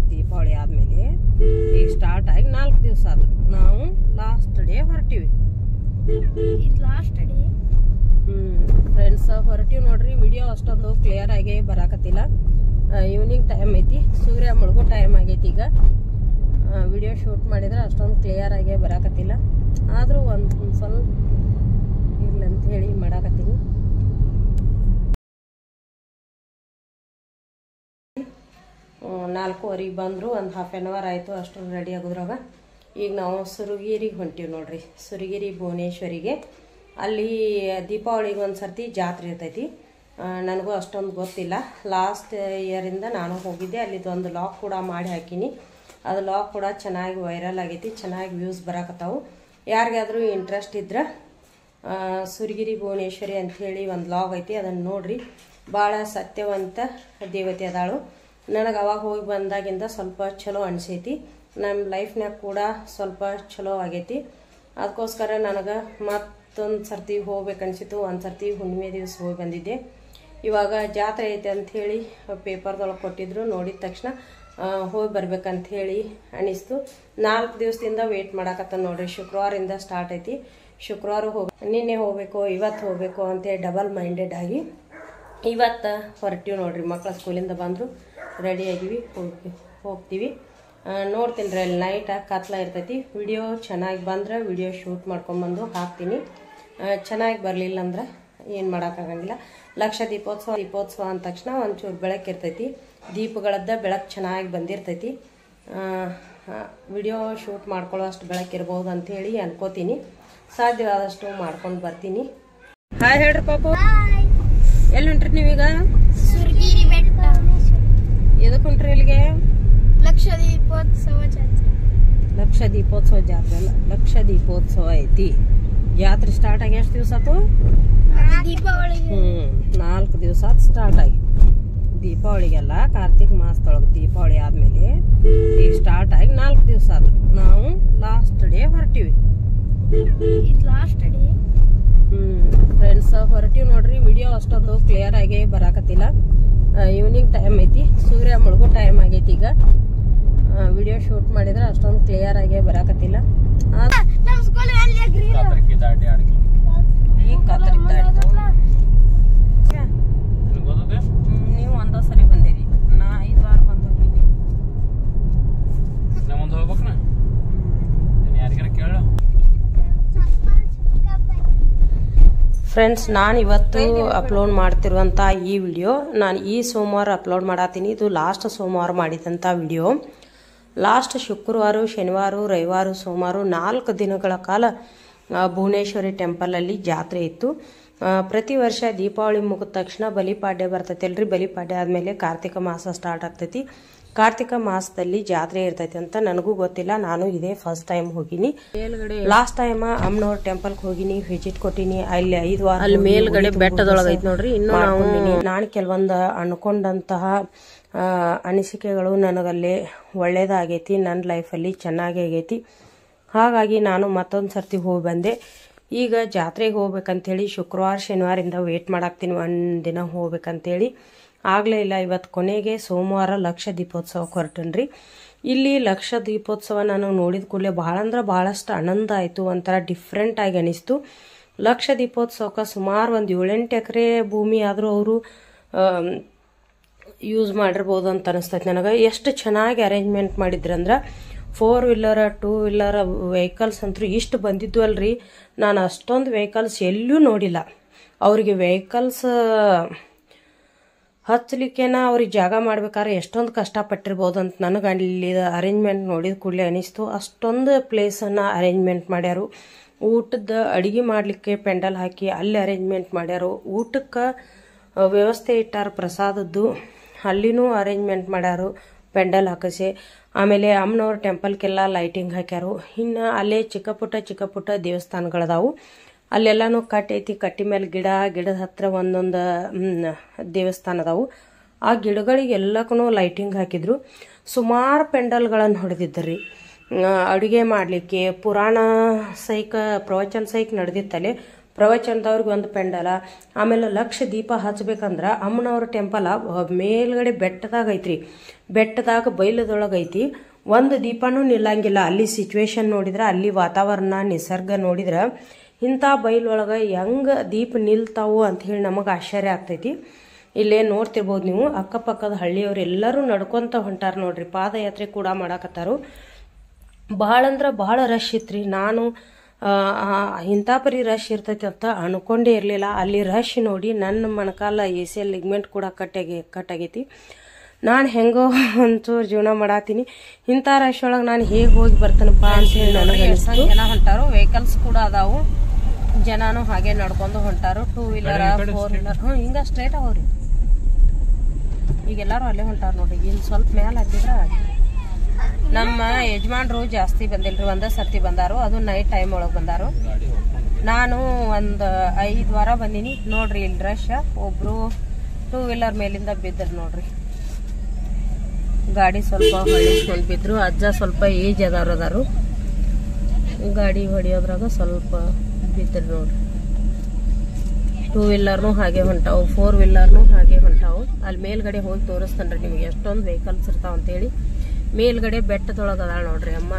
ದೀಪಾವಳಿ ಆದಮೇಲೆ ಈಗ ಸ್ಟಾರ್ಟ್ ಆಗಿ ನಾಲ್ಕು ದಿವಸ ಆತು ನಾವು ಲಾಸ್ಟ್ ಡೇ ಹೊರಟಿವಿ ಇದು ಲಾಸ್ಟ್ ಡೇ ಫ್ರೆಂಡ್ಸ್ ಹೊರಟಿವಿ ನೋಡ್ರಿ ವಿಡಿಯೋ ಅಷ್ಟೊಂದು ಕ್ಲಿಯರ್ ಆಗಿ ಬರಾಕತ್ತಿಲ್ಲ ಈವ್ನಿಂಗ್ ಟೈಮ್ ಐತಿ ಸೂರ್ಯ ಮುಳುಗೋ ಟೈಮ್ ಆಗೈತಿ ಈಗ ವಿಡಿಯೋ ಶೂಟ್ ಮಾಡಿದ್ರೆ ಅಷ್ಟೊಂದು ಕ್ಲಿಯರ್ ಆಗಿ ಬರಾಕತ್ತಿಲ್ಲ ಆದರೂ ಒಂದು ಸ್ವಲ್ಪ ಇರ್ಲಿ ಅಂತ ಹೇಳಿ ಮಾಡಾಕತ್ತೀನಿ ನಾಲ್ಕೂವರೆಗೆ ಬಂದರು ಒಂದು ಹಾಫ್ ಆನ್ ಅವರ್ ಆಯಿತು ಅಷ್ಟು ರೆಡಿ ಆಗೋದ್ರಾಗ ಈಗ ನಾವು ಸುರಗಿರಿಗೆ ಹೊಂಟೀವಿ ನೋಡ್ರಿ ಸುರಗಿರಿ ಭುವನೇಶ್ವರಿಗೆ ಅಲ್ಲಿ ದೀಪಾವಳಿಗೆ ಒಂದು ಸರ್ತಿ ಜಾತ್ರೆ ಇರ್ತೈತಿ ಆ, ನನಗೂ ಅಷ್ಟೊಂದು ಗೊತ್ತಿಲ್ಲ ಲಾಸ್ಟ್ ಇಯರಿಂದ ನಾನು ಹೋಗಿದ್ದೆ ಅಲ್ಲಿದ್ದು ಒಂದು ಲಾಕ್ ಕೂಡ ಮಾಡಿ ಹಾಕೀನಿ ಅದು ಲಾಕ್ ಕೂಡ ಚೆನ್ನಾಗಿ ವೈರಲ್ ಆಗೈತಿ ಚೆನ್ನಾಗಿ ವ್ಯೂಸ್ ಬರಾಕತ್ತಾವು ಯಾರಿಗಾದ್ರೂ ಇಂಟ್ರೆಸ್ಟ್ ಇದ್ರೆ ಆ, ಸುರಗಿರಿ ಭುವನೇಶ್ವರಿ ಅಂಥೇಳಿ ಒಂದು ಲಾಗ್ ಐತಿ ಅದನ್ನು ನೋಡ್ರಿ ಭಾಳ ಸತ್ಯವಂತ ದೇವತೆ ಅದಾಳು ನನಗೆ ಅವಾಗ ಹೋಗಿ ಬಂದಾಗಿಂದ ಸ್ವಲ್ಪ ಚಲೋ ಅನಿಸೈತಿ ನಮ್ಮ ಲೈಫ್ನಾಗ ಕೂಡ ಸ್ವಲ್ಪ ಚಲೋ ಆಗೈತಿ ಅದಕ್ಕೋಸ್ಕರ ನನಗೆ ಮತ್ತೊಂದು ಸರ್ತಿ ಹೋಗ್ಬೇಕನ್ಸಿತ್ತು ಒಂದು ಸರ್ತಿ ಹುಣ್ಣಿಮೆ ದಿವಸ ಹೋಗಿ ಬಂದಿದ್ದೆ ಇವಾಗ ಜಾತ್ರೆ ಐತೆ ಅಂಥೇಳಿ ಪೇಪರ್ದೊಳಗೆ ಕೊಟ್ಟಿದ್ರು ನೋಡಿದ ತಕ್ಷಣ ಹೋಗಿ ಬರ್ಬೇಕಂತ ಹೇಳಿ ಅನಿಸ್ತು ನಾಲ್ಕು ದಿವಸದಿಂದ ವೇಟ್ ಮಾಡಾಕತ್ತ ನೋಡ್ರಿ ಶುಕ್ರವಾರದಿಂದ ಸ್ಟಾರ್ಟ್ ಐತಿ ಶುಕ್ರವಾರ ಹೋಗಿ ನಿನ್ನೆ ಹೋಗ್ಬೇಕು ಇವತ್ತು ಹೋಗ್ಬೇಕು ಅಂತೇಳಿ ಡಬಲ್ ಮೈಂಡೆಡ್ ಆಗಿ ಇವತ್ತು ಹೊರಟಿವಿ ನೋಡ್ರಿ ಮಕ್ಳ ಸ್ಕೂಲಿಂದ ಬಂದರು ರೆಡಿ ಆಗಿವಿ ಹೋಗಿ ಹೋಗ್ತೀವಿ ನೋಡ್ತೀನಿ ರೀ ಅಲ್ಲಿ ನೈಟಾಗಿ ಕತ್ಲ ಇರ್ತೈತಿ ವಿಡಿಯೋ ಚೆನ್ನಾಗಿ ಬಂದ್ರೆ ವಿಡಿಯೋ ಶೂಟ್ ಮಾಡ್ಕೊಂಬಂದು ಹಾಕ್ತೀನಿ ಆ, ಚೆನ್ನಾಗಿ ಬರಲಿಲ್ಲ ಅಂದ್ರೆ ಏನು ಮಾಡೋಕ್ಕಾಗಂಗಿಲ್ಲ ಲಕ್ಷ ದೀಪೋತ್ಸವ ದೀಪೋತ್ಸವ ಅಂದ ತಕ್ಷಣ ಒಂಚೂರು ಬೆಳಕಿರ್ತೈತಿ ದೀಪಗಳದ್ದ ಬೆಳಕು ಚೆನ್ನಾಗಿ ಬಂದಿರ್ತೈತಿ ವಿಡಿಯೋ ಶೂಟ್ ಮಾಡ್ಕೊಳ್ಳೋ ಅಷ್ಟು ಬೆಳಕಿರ್ಬೋದು ಅಂಥೇಳಿ ಅನ್ಕೋತೀನಿ ಸಾಧ್ಯವಾದಷ್ಟು ಮಾಡ್ಕೊಂಡು ಬರ್ತೀನಿ ಹಾಯ್ ಹೇಳ್ರಿ ಪಾಪು ಎಲ್ಲಿ ಹೊಂಟ್ರಿ ನೀವೀಗ ಸುರ್ಗಿರಿ ಬೆಟ್ಟ ಎದಕ್ಕೆ ಹೊಂಟ್ರಿ ಇಲ್ಲಿಗೆ ಲಕ್ಷ ದೀಪೋತ್ಸವ ಜಾತ್ರೆ ಲಕ್ಷ ದೀಪೋತ್ಸವ ಜಾತ್ರೆ ಅಲ್ಲ ಲಕ್ಷ ದೀಪೋತ್ಸವ ಐತಿ ಜಾತ್ರೆ ಸ್ಟಾರ್ಟ್ ಆಗಿ ಎಷ್ಟು ದಿವಸ ಆತು ದೀಪಾವಳಿಗೆ ಹ್ಮ್ ನಾಲ್ಕು ದಿವಸ ಆತು ಸ್ಟಾರ್ಟ್ ಆಗಿ ದೀಪಾವಳಿಗೆಲ್ಲ ಕಾರ್ತಿಕ್ ಮಾಸದೊಳಗೆ ದೀಪಾವಳಿ ಆದ್ಮೇಲೆ ಈಗ ಸ್ಟಾರ್ಟ್ ಆಗಿ ನಾಲ್ಕು ದಿವಸ ಆತು ನಾವು ಲಾಸ್ಟ್ ಡೇ ಹೊರಟಿವಿ ಇದು ಲಾಸ್ಟ್ ಡೇ ಹ್ಮ್ ಫ್ರೆಂಡ್ಸ್ ಹೊರಟಿವಿ ನೋಡ್ರಿ ವಿಡಿಯೋ ಅಷ್ಟೊಂದು ಕ್ಲಿಯರ್ ಆಗಿ ಬರಾಕತ್ತಿಲ್ಲ ಈವ್ನಿಂಗ್ ಟೈಮ್ ಐತಿ ಸೂರ್ಯ ಮುಳುಗೋ ಟೈಮ್ ಆಗೈತಿ ಈಗ ವಿಡಿಯೋ ಶೂಟ್ ಮಾಡಿದ್ರೆ ಅಷ್ಟೊಂದು ಕ್ಲಿಯರ್ ಆಗಿ ಬರಾಕತ್ತಿಲ್ಲ ಆದ್- ನಮ್ಮ ಸ್ಕೂಲ್ ಅಲ್ಲಿ ಗ್ರೀನ್ ಕಾತರಕ್ಕೆ ದಾಟಿ ಆಡ್ಕಿ ಈಗ ಕತ್ತರಿದ್ದ ನಿನಗೆ ಗೊತ್ತದೆ ನೀವು ಒಂದ ಸರಿ ಬಂದಿರಿ ನಾ ಐದು ವಾರ ಬಂದು ಹೋಗಿನಿ ನಾ ಮುಂದೆ ಹೋಗ್ಬೇಕನ ನೀನು ಯಾರಿಗಾರ ಕೇಳ ಫ್ರೆಂಡ್ಸ್ ನಾನು ಇವತ್ತು ಅಪ್ಲೋಡ್ ಮಾಡ್ತಿರುವಂಥ ಈ ವಿಡಿಯೋ ನಾನು ಈ ಸೋಮವಾರ ಅಪ್ಲೋಡ್ ಮಾಡತ್ತೀನಿ ಇದು ಲಾಸ್ಟ್ ಸೋಮವಾರ ಮಾಡಿದಂಥ ವಿಡಿಯೋ ಲಾಸ್ಟ್ ಶುಕ್ರವಾರ ಶನಿವಾರ ರವಿವಾರ ಸೋಮವಾರ ನಾಲ್ಕು ದಿನಗಳ ಕಾಲ ಆ, ಭುವನೇಶ್ವರಿ ಟೆಂಪಲಲ್ಲಿ ಜಾತ್ರೆ ಇತ್ತು ಆ, ಪ್ರತಿ ವರ್ಷ ದೀಪಾವಳಿ ಮುಗಿದ ತಕ್ಷಣ ಬಲಿಪಾಡ್ಯ ಬರ್ತೈತಿ ಅಲ್ರಿ ಬಲಿಪಾಡ್ಯ ಆದಮೇಲೆ ಕಾರ್ತಿಕ ಮಾಸ ಸ್ಟಾರ್ಟ್ ಆಗ್ತೈತಿ ಕಾರ್ತಿಕ ಮಾಸದಲ್ಲಿ ಜಾತ್ರೆ ಇರ್ತೈತಿ ಅಂತ ನನಗೂ ಗೊತ್ತಿಲ್ಲ ನಾನು ಇದೇ ಫಸ್ಟ್ ಟೈಮ್ ಹೋಗಿನಿ ಲಾಸ್ಟ್ ಟೈಮ್ ಅಮ್ಮನವ್ರ ಟೆಂಪಲ್ ಹೋಗಿನಿ ವಿಸಿಟ್ ಕೊಟ್ಟಿನಿ ಅಲ್ಲಿ ಐದು ವಾರ ಅಲ್ಲಿ ಮೇಲ್ಗಡೆ ಬೆಟ್ಟದೊಳಗೆ ಐತಿ ನೋಡ್ರಿ ಇನ್ನು ನಾನು ಕೆಲವೊಂದು ಅನ್ಕೊಂಡಂತಹ ಆ, ಅನಿಸಿಕೆಗಳು ನನಗಲ್ಲಿ ಒಳ್ಳೇದಾಗೈತಿ ನನ್ನ ಲೈಫಲ್ಲಿ ಚೆನ್ನಾಗಿ ಆಗೈತಿ ಹಾಗಾಗಿ ನಾನು ಮತ್ತೊಂದು ಸರ್ತಿ ಹೋಗಿ ಬಂದೆ ಈಗ ಜಾತ್ರೆಗೆ ಹೋಗ್ಬೇಕಂತೇಳಿ ಶುಕ್ರವಾರ ಶನಿವಾರಿಂದ ವೇಟ್ ಮಾಡಾಕ್ತೀನಿ ಒಂದು ದಿನ ಹೋಗ್ಬೇಕಂತೇಳಿ ಆಗಲೇ ಇಲ್ಲ ಇವತ್ತು ಕೊನೆಗೆ ಸೋಮವಾರ ಲಕ್ಷ ದೀಪೋತ್ಸವಕ್ಕೆ ಹೊರಟನ್ರಿ ಇಲ್ಲಿ ಲಕ್ಷ ದೀಪೋತ್ಸವ ನಾನು ನೋಡಿದ ಕೂಡಲೇ ಭಾಳ ಅಂದ್ರೆ ಭಾಳಷ್ಟು ಆನಂದ ಆಯಿತು ಒಂಥರ ಡಿಫ್ರೆಂಟ್ ಆಗಿ ಅನಿಸ್ತು ಲಕ್ಷ ದೀಪೋತ್ಸವಕ್ಕೆ ಸುಮಾರು ಒಂದು ಏಳೆಂಟು ಎಕರೆ ಭೂಮಿ ಆದರೂ ಅವರು ಯೂಸ್ ಮಾಡಿರ್ಬೋದು ಅಂತ ಅನಿಸ್ತೈತೆ ನನಗೆ ಎಷ್ಟು ಚೆನ್ನಾಗಿ ಅರೇಂಜ್ಮೆಂಟ್ ಮಾಡಿದ್ರಂದ್ರೆ four wheeler two wheeler vehicles ಅಂತೂ ಇಷ್ಟು ಬಂದಿದ್ದು ಅಲ್ರಿ ನಾನು ಅಷ್ಟೊಂದು ವೆಹಿಕಲ್ಸ್ ಎಲ್ಲೂ ನೋಡಿಲ್ಲ ಅವರಿಗೆ ವೆಹಿಕಲ್ಸ್ ಹಚ್ಚಲಿಕ್ಕೆನ ಅವ್ರಿಗೆ ಜಾಗ ಮಾಡ್ಬೇಕಾದ್ರೆ ಎಷ್ಟೊಂದು ಕಷ್ಟಪಟ್ಟಿರ್ಬೋದು ಅಂತ ನನಗೆ ಅಲ್ಲಿ ಅರೇಂಜ್ಮೆಂಟ್ ನೋಡಿದ ಕೂಡಲೇ ಅನಿಸ್ತು ಅಷ್ಟೊಂದು ಪ್ಲೇಸನ್ನು ಅರೇಂಜ್ಮೆಂಟ್ ಮಾಡ್ಯಾರು ಊಟದ ಅಡುಗೆ ಮಾಡಲಿಕ್ಕೆ ಪೆಂಡಲ್ ಹಾಕಿ ಅಲ್ಲಿ ಅರೇಂಜ್ಮೆಂಟ್ ಮಾಡ್ಯಾರು ಊಟಕ್ಕೆ ಆ, ವ್ಯವಸ್ಥೆ ಇಟ್ಟಾರ ಪ್ರಸಾದದ್ದು ಅಲ್ಲಿನೂ ಅರೇಂಜ್ಮೆಂಟ್ ಮಾಡ್ಯಾರು ಪೆಂಡಲ್ ಹಾಕಿಸಿ ಆಮೇಲೆ ಅಮ್ಮನವ್ರ ಟೆಂಪಲ್ಗೆಲ್ಲ ಲೈಟಿಂಗ್ ಹಾಕ್ಯಾರು ಇನ್ನು ಅಲ್ಲೇ ಚಿಕ್ಕ ಪುಟ್ಟ ಚಿಕ್ಕ ಪುಟ್ಟ ದೇವಸ್ಥಾನಗಳದಾವು ಅಲ್ಲೆಲ್ಲಾನು ಕಟ್ಟಿ ಐತಿ ಕಟ್ಟಿ ಮೇಲೆ ಗಿಡ ಗಿಡದ ಹತ್ರ ಒಂದೊಂದು ಮ್, ದೇವಸ್ಥಾನ ಅದಾವು ಆ ಗಿಡಗಳಿಗೆ ಎಲ್ಲಕ್ಕೂ ಲೈಟಿಂಗ್ ಹಾಕಿದ್ರು ಸುಮಾರು ಪೆಂಡಲ್ಗಳನ್ನು ಹೊಡೆದಿದ್ದರಿ ಅಡುಗೆ ಮಾಡಲಿಕ್ಕೆ ಪುರಾಣ ಸೈಕ ಪ್ರವಚನ ಸೈಕ್ ನಡೆದಿತ್ತಲ್ಲಿ ಪ್ರವಚನದವ್ರಿಗೆ ಒಂದು ಪೆಂಡಲ ಆಮೇಲೆ ಲಕ್ಷ ದೀಪ ಹಚ್ಬೇಕಂದ್ರೆ ಅಮ್ಮನವ್ರ ಟೆಂಪಲ್ ಮೇಲ್ಗಡೆ ಬೆಟ್ಟದಾಗ ಐತ್ರಿ ಬೆಟ್ಟದಾಗ ಬೈಲದೊಳಗೆ ಐತಿ ಒಂದು ದೀಪನೂ ನಿಲ್ಲಂಗಿಲ್ಲ ಅಲ್ಲಿ ಸಿಚುವೇಶನ್ ನೋಡಿದ್ರೆ ಅಲ್ಲಿ ವಾತಾವರಣ ನಿಸರ್ಗ ನೋಡಿದ್ರೆ ಇಂಥ ಬೈಲೊಳಗೆ ಹೆಂಗೆ ದೀಪ ನಿಲ್ತಾವು ಅಂತ ಹೇಳಿ ನಮಗೆ ಆಶ್ಚರ್ಯ ಆಗ್ತೈತಿ ಇಲ್ಲೇ ನೋಡ್ತಿರ್ಬೋದು ನೀವು ಅಕ್ಕಪಕ್ಕದ ಹಳ್ಳಿಯವ್ರು ಎಲ್ಲರೂ ನಡ್ಕೊಂತ ಹೊಂಟಾರ ನೋಡ್ರಿ ಪಾದಯಾತ್ರೆ ಕೂಡ ಮಾಡಾಕತ್ತಾರು ಭಾಳ ಅಂದ್ರೆ ಭಾಳ ರಶ್ ಇತ್ರಿ ನಾನು ಆ, ಆ, ಇಂಥ ಪರಿ ರಶ್ ಇರ್ತೈತಿ ಅಂತ ಅನ್ಕೊಂಡೇ ಇರಲಿಲ್ಲ ಅಲ್ಲಿ ರಶ್ ನೋಡಿ ನನ್ನ ಮೊಣಕಾಲ ಎ ಸಿ ಎಲ್ ಲಿಗ್ಮೆಂಟ್ ಕೂಡ ಕಟ್ಟಾಗಿ ಕಟ್ಟಾಗೈತಿ ನಾನು ಹೆಂಗೋ ಒಂಚೂರು ಜೀವನ ಮಾಡಾತೀನಿ ಇಂಥ ರಶ್ ಒಳಗೆ ನಾನು ಹೇಗೆ ಹೋಗಿ ಬರ್ತಾನಪ್ಪ ಅಂತ ಹೇಳಿ ನನಗೆ ಅನಿಸ್ತು ಜನ ಹೊಂಟಾರು ವೆಹಿಕಲ್ಸ್ ಕೂಡ ಅದಾವು ಜನನು ಹಾಗೆ ನಡ್ಕೊಂಡು ಹೊಂಟಾರು ಟೂ ವೀಲರ್ ಫೋರ್ ವೀಲರ್ ಹ್ಞೂ ಹಿಂಗ ಸ್ಟ್ರೇಟ್ ಅವರಿ ಈಗ ಎಲ್ಲರೂ ಅಲ್ಲೇ ಹೊಂಟಾರ ನೋಡ್ರಿ ಇನ್ನು ಸ್ವಲ್ಪ ಮ್ಯಾಲೆ ಹತ್ತಿದ್ರೆ ನಮ್ಮ ಯಜಮಾನ್ರು ಜಾಸ್ತಿ ಬಂದಿಲ್ರಿ ಒಂದೇ ಸರ್ತಿ ಬಂದಾರು ಅದು ನೈಟ್ ಟೈಮ್ ಒಳಗೆ ಬಂದಾರು ನಾನು ಒಂದು ಐದು ವಾರ ಬಂದೀನಿ ನೋಡ್ರಿ ಇಲ್ಲಿ ರಶ್ ಒಬ್ರು ಟೂ ವೀಲರ್ ಮೇಲಿಂದ ಬಿದ್ದರು ನೋಡ್ರಿ ಗಾಡಿ ಸ್ವಲ್ಪ ಹೊಳಿಸ್ಕೊಂಡು ಬಿದ್ರು ಅಜ್ಜ ಸ್ವಲ್ಪ ಏಜ್ ಅದಾರ ಅದಾರು ಗಾಡಿ ಹೊಡಿಯೋದ್ರಾಗ ಸ್ವಲ್ಪ ಬಿದ್ದರು ನೋಡ್ರಿ ಟೂ ವೀಲರ್ನು ಹಾಗೆ ಹೊಂಟಾವು ಫೋರ್ ವೀಲರ್ನು ಹಾಗೆ ಹೊಂಟಾವು ಅಲ್ಲಿ ಮೇಲ್ಗಡೆ ಹೋಗಿ ತೋರಿಸ್ತಾನ್ರಿ ನಿಮಗೆ ಎಷ್ಟೊಂದು ವೆಹಿಕಲ್ಸ್ ಇರ್ತಾವ ಅಂತೇಳಿ ಮೇಲ್ಗಡೆ ಬೆಟ್ಟದೊಳಗೆ ಅದಾಳ ನೋಡ್ರಿ ಅಮ್ಮ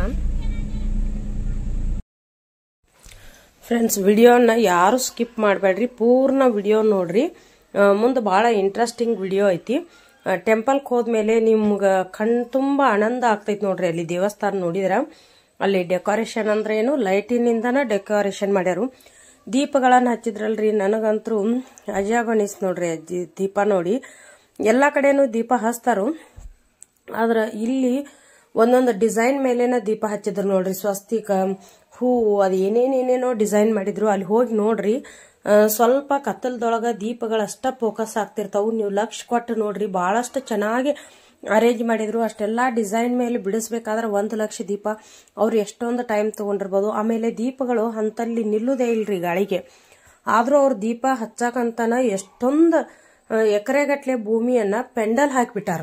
ಫ್ರೆಂಡ್ಸ್ ವಿಡಿಯೋನ ಯಾರು ಸ್ಕಿಪ್ ಮಾಡಬೇಡ್ರಿ ಪೂರ್ಣ ವಿಡಿಯೋ ನೋಡ್ರಿ ಮುಂದೆ ಭಾಳ ಇಂಟ್ರೆಸ್ಟಿಂಗ್ ವಿಡಿಯೋ ಐತಿ ಟೆಂಪಲ್ಗೆ ಹೋದ್ಮೇಲೆ ನಿಮ್ಗೆ ಕಣ್ ತುಂಬ ಆನಂದ ಆಗ್ತೈತಿ ನೋಡ್ರಿ ಅಲ್ಲಿ ದೇವಸ್ಥಾನ ನೋಡಿದ್ರೆ ಅಲ್ಲಿ ಡೆಕೋರೇಷನ್ ಅಂದ್ರೆ ಏನು ಲೈಟಿನಿಂದನ ಡೆಕೋರೇಷನ್ ಮಾಡ್ಯಾರು ದೀಪಗಳನ್ನು ಹಚ್ಚಿದ್ರಲ್ರಿ ನನಗಂತೂ ಅಜಾಬ್ ಅನಿಸ್ ನೋಡ್ರಿ ಅಜ್ಜಿ ದೀಪ ನೋಡಿ ಎಲ್ಲ ಕಡೆನೂ ದೀಪ ಹಚ್ತಾರು ಆದ್ರೆ ಇಲ್ಲಿ ಒಂದೊಂದು ಡಿಸೈನ್ ಮೇಲೇನ ದೀಪ ಹಚ್ಚಿದ್ರು ನೋಡ್ರಿ ಸ್ವಸ್ತಿಕ ಹೂವು ಅದು ಏನೇನೇನೇನೋ ಡಿಸೈನ್ ಮಾಡಿದ್ರು ಅಲ್ಲಿ ಹೋಗಿ ನೋಡ್ರಿ ಆ, ಸ್ವಲ್ಪ ಕತ್ತಲದೊಳಗ ದೀಪಗಳಷ್ಟ ಫೋಕಸ್ ಆಗ್ತಿರ್ತಾವು ನೀವು ಲಕ್ಷ ಕೊಟ್ಟು ನೋಡ್ರಿ ಬಹಳಷ್ಟು ಚೆನ್ನಾಗಿ ಅರೇಂಜ್ ಮಾಡಿದ್ರು ಅಷ್ಟೆಲ್ಲ ಡಿಸೈನ್ ಮೇಲೆ ಬಿಡಿಸ್ಬೇಕಾದ್ರೆ ಒಂದು ಲಕ್ಷ ದೀಪ ಅವ್ರು ಎಷ್ಟೊಂದು ಟೈಮ್ ತಗೊಂಡಿರ್ಬೋದು ಆಮೇಲೆ ದೀಪಗಳು ಅಂತಲ್ಲಿ ನಿಲ್ಲುದೇ ಇಲ್ರಿ ಗಾಳಿಗೆ ಆದ್ರೂ ಅವ್ರು ದೀಪ ಹಚ್ಚಾಕಂತನ ಎಷ್ಟೊಂದು ಎಕರೆಗಟ್ಲೆ ಭೂಮಿಯನ್ನ ಪೆಂಡಲ್ ಹಾಕಿಬಿಟ್ಟಾರ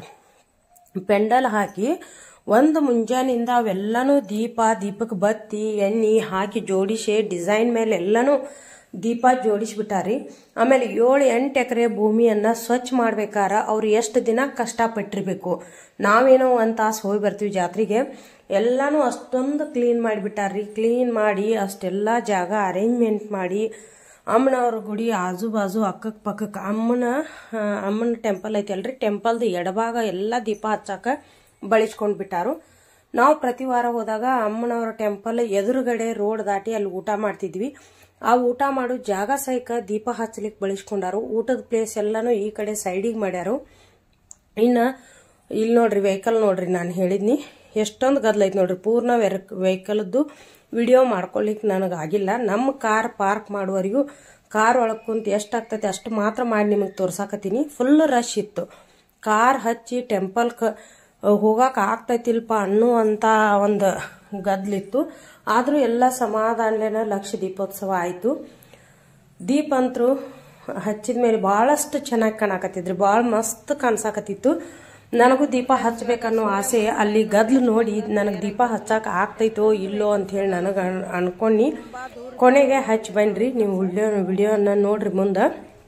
ಪೆಂಡಲ್ ಹಾಕಿ ಒಂದು ಮುಂಜಾನಿಂದ ಅವೆಲ್ಲನೂ ದೀಪ ದೀಪಕ್ಕೆ ಬತ್ತಿ ಎಣ್ಣೆ ಹಾಕಿ ಜೋಡಿಸಿ ಡಿಸೈನ್ ಮೇಲೆ ಎಲ್ಲನೂ ದೀಪ ಜೋಡಿಸ್ಬಿಟ್ಟಾರಿ ಆಮೇಲೆ ಏಳು ಎಂಟು ಎಕರೆ ಭೂಮಿಯನ್ನ ಸ್ವಚ್ಛ ಮಾಡ್ಬೇಕಾರ ಅವ್ರು ಎಷ್ಟು ದಿನ ಕಷ್ಟಪಟ್ಟಿರ್ಬೇಕು ನಾವೇನೋ ಒಂದು ತಾಸು ಹೋಗಿ ಬರ್ತೀವಿ ಜಾತ್ರೆಗೆ ಎಲ್ಲಾನು ಅಷ್ಟೊಂದು ಕ್ಲೀನ್ ಮಾಡಿಬಿಟ್ಟಾರ್ರಿ ಕ್ಲೀನ್ ಮಾಡಿ ಅಷ್ಟೆಲ್ಲ ಜಾಗ ಅರೇಂಜ್ಮೆಂಟ್ ಮಾಡಿ ಅಮ್ಮನವ್ರ ಗುಡಿ ಆಜು ಬಾಜು ಅಕ್ಕಕ್ಕೆ ಪಕ್ಕಕ್ಕೆ ಅಮ್ಮನ ಆ, ಅಮ್ಮನ ಟೆಂಪಲ್ ಐತಿ ಅಲ್ರಿ ಟೆಂಪಲ್ದು ಎಡಭಾಗ ಎಲ್ಲ ದೀಪ ಹಚ್ಚಾಕ ಬಳಸ್ಕೊಂಡು ಬಿಟ್ಟಾರು ನಾವು ಪ್ರತಿ ವಾರ ಹೋದಾಗ ಅಮ್ಮನವರ ಟೆಂಪಲ್ ಎದುರುಗಡೆ ರೋಡ್ ದಾಟಿ ಅಲ್ಲಿ ಊಟ ಮಾಡ್ತಿದ್ವಿ ಆ ಊಟ ಮಾಡೋ ಜಾಗ ಸಹಿತ ದೀಪ ಹಚ್ಚಲಿಕ್ಕೆ ಬಳಸ್ಕೊಂಡಾರು ಊಟದ ಪ್ಲೇಸ್ ಎಲ್ಲಾನು ಈ ಕಡೆ ಸೈಡಿಗೆ ಮಾಡ್ಯಾರು ಇನ್ನ ಇಲ್ಲಿ ನೋಡ್ರಿ ವೆಹಿಕಲ್ ನೋಡ್ರಿ ನಾನು ಹೇಳಿದ್ನಿ ಎಷ್ಟೊಂದು ಗದ್ಲ ಐತಿ ನೋಡ್ರಿ ಪೂರ್ಣ ವೆಹಿಕಲ್ದು ವಿಡಿಯೋ ಮಾಡ್ಕೊಳ್ಲಿಕ್ಕೆ ನನಗೆ ಆಗಿಲ್ಲ ನಮ್ಮ ಕಾರ್ ಪಾರ್ಕ್ ಮಾಡುವವರೆಗೂ ಕಾರ್ ಒಳಗೆ ಕುಂತು ಎಷ್ಟಾಗ್ತೈತೆ ಅಷ್ಟು ಮಾತ್ರ ಮಾಡಿ ನಿಮಗೆ ತೋರ್ಸಾಕತ್ತೀನಿ ಫುಲ್ ರಶ್ ಇತ್ತು ಕಾರ್ ಹಚ್ಚಿ ಟೆಂಪಲ್ಗೆ ಹೋಗಕ್ಕೆ ಆಗ್ತೈತಿಲ್ಪ ಅನ್ನುವಂಥ ಒಂದು ಗದ್ಲಿತ್ತು ಆದರೂ ಎಲ್ಲ ಸಮಾಧಾನಲೇನ ಲಕ್ಷ ದೀಪೋತ್ಸವ ಆಯಿತು ದೀಪ ಅಂತರೂ ಹಚ್ಚಿದ ಮೇಲೆ ಭಾಳಷ್ಟು ಚೆನ್ನಾಗಿ ಕಾಣಕತ್ತಿದ್ರಿ ಭಾಳ ಮಸ್ತ್ ಕಾಣಿಸಾಕತ್ತಿತ್ತು ನನಗೂ ದೀಪ ಹಚ್ಬೇಕನ್ನೋ ಆಸೆ ಅಲ್ಲಿ ಗದ್ಲು ನೋಡಿ ನನಗೆ ದೀಪ ಹಚ್ಚಕ್ಕೆ ಆಗ್ತೈತೋ ಇಲ್ಲೋ ಅಂತ ಹೇಳಿ ನನಗೆ ಅನ್ಕೊಂಡು ಕೊನೆಗೆ ಹಚ್ಚಿ ಬನ್ರಿ ನೀವು ವಿಡಿಯೋ ವಿಡಿಯೋನ ನೋಡ್ರಿ ಮುಂದೆ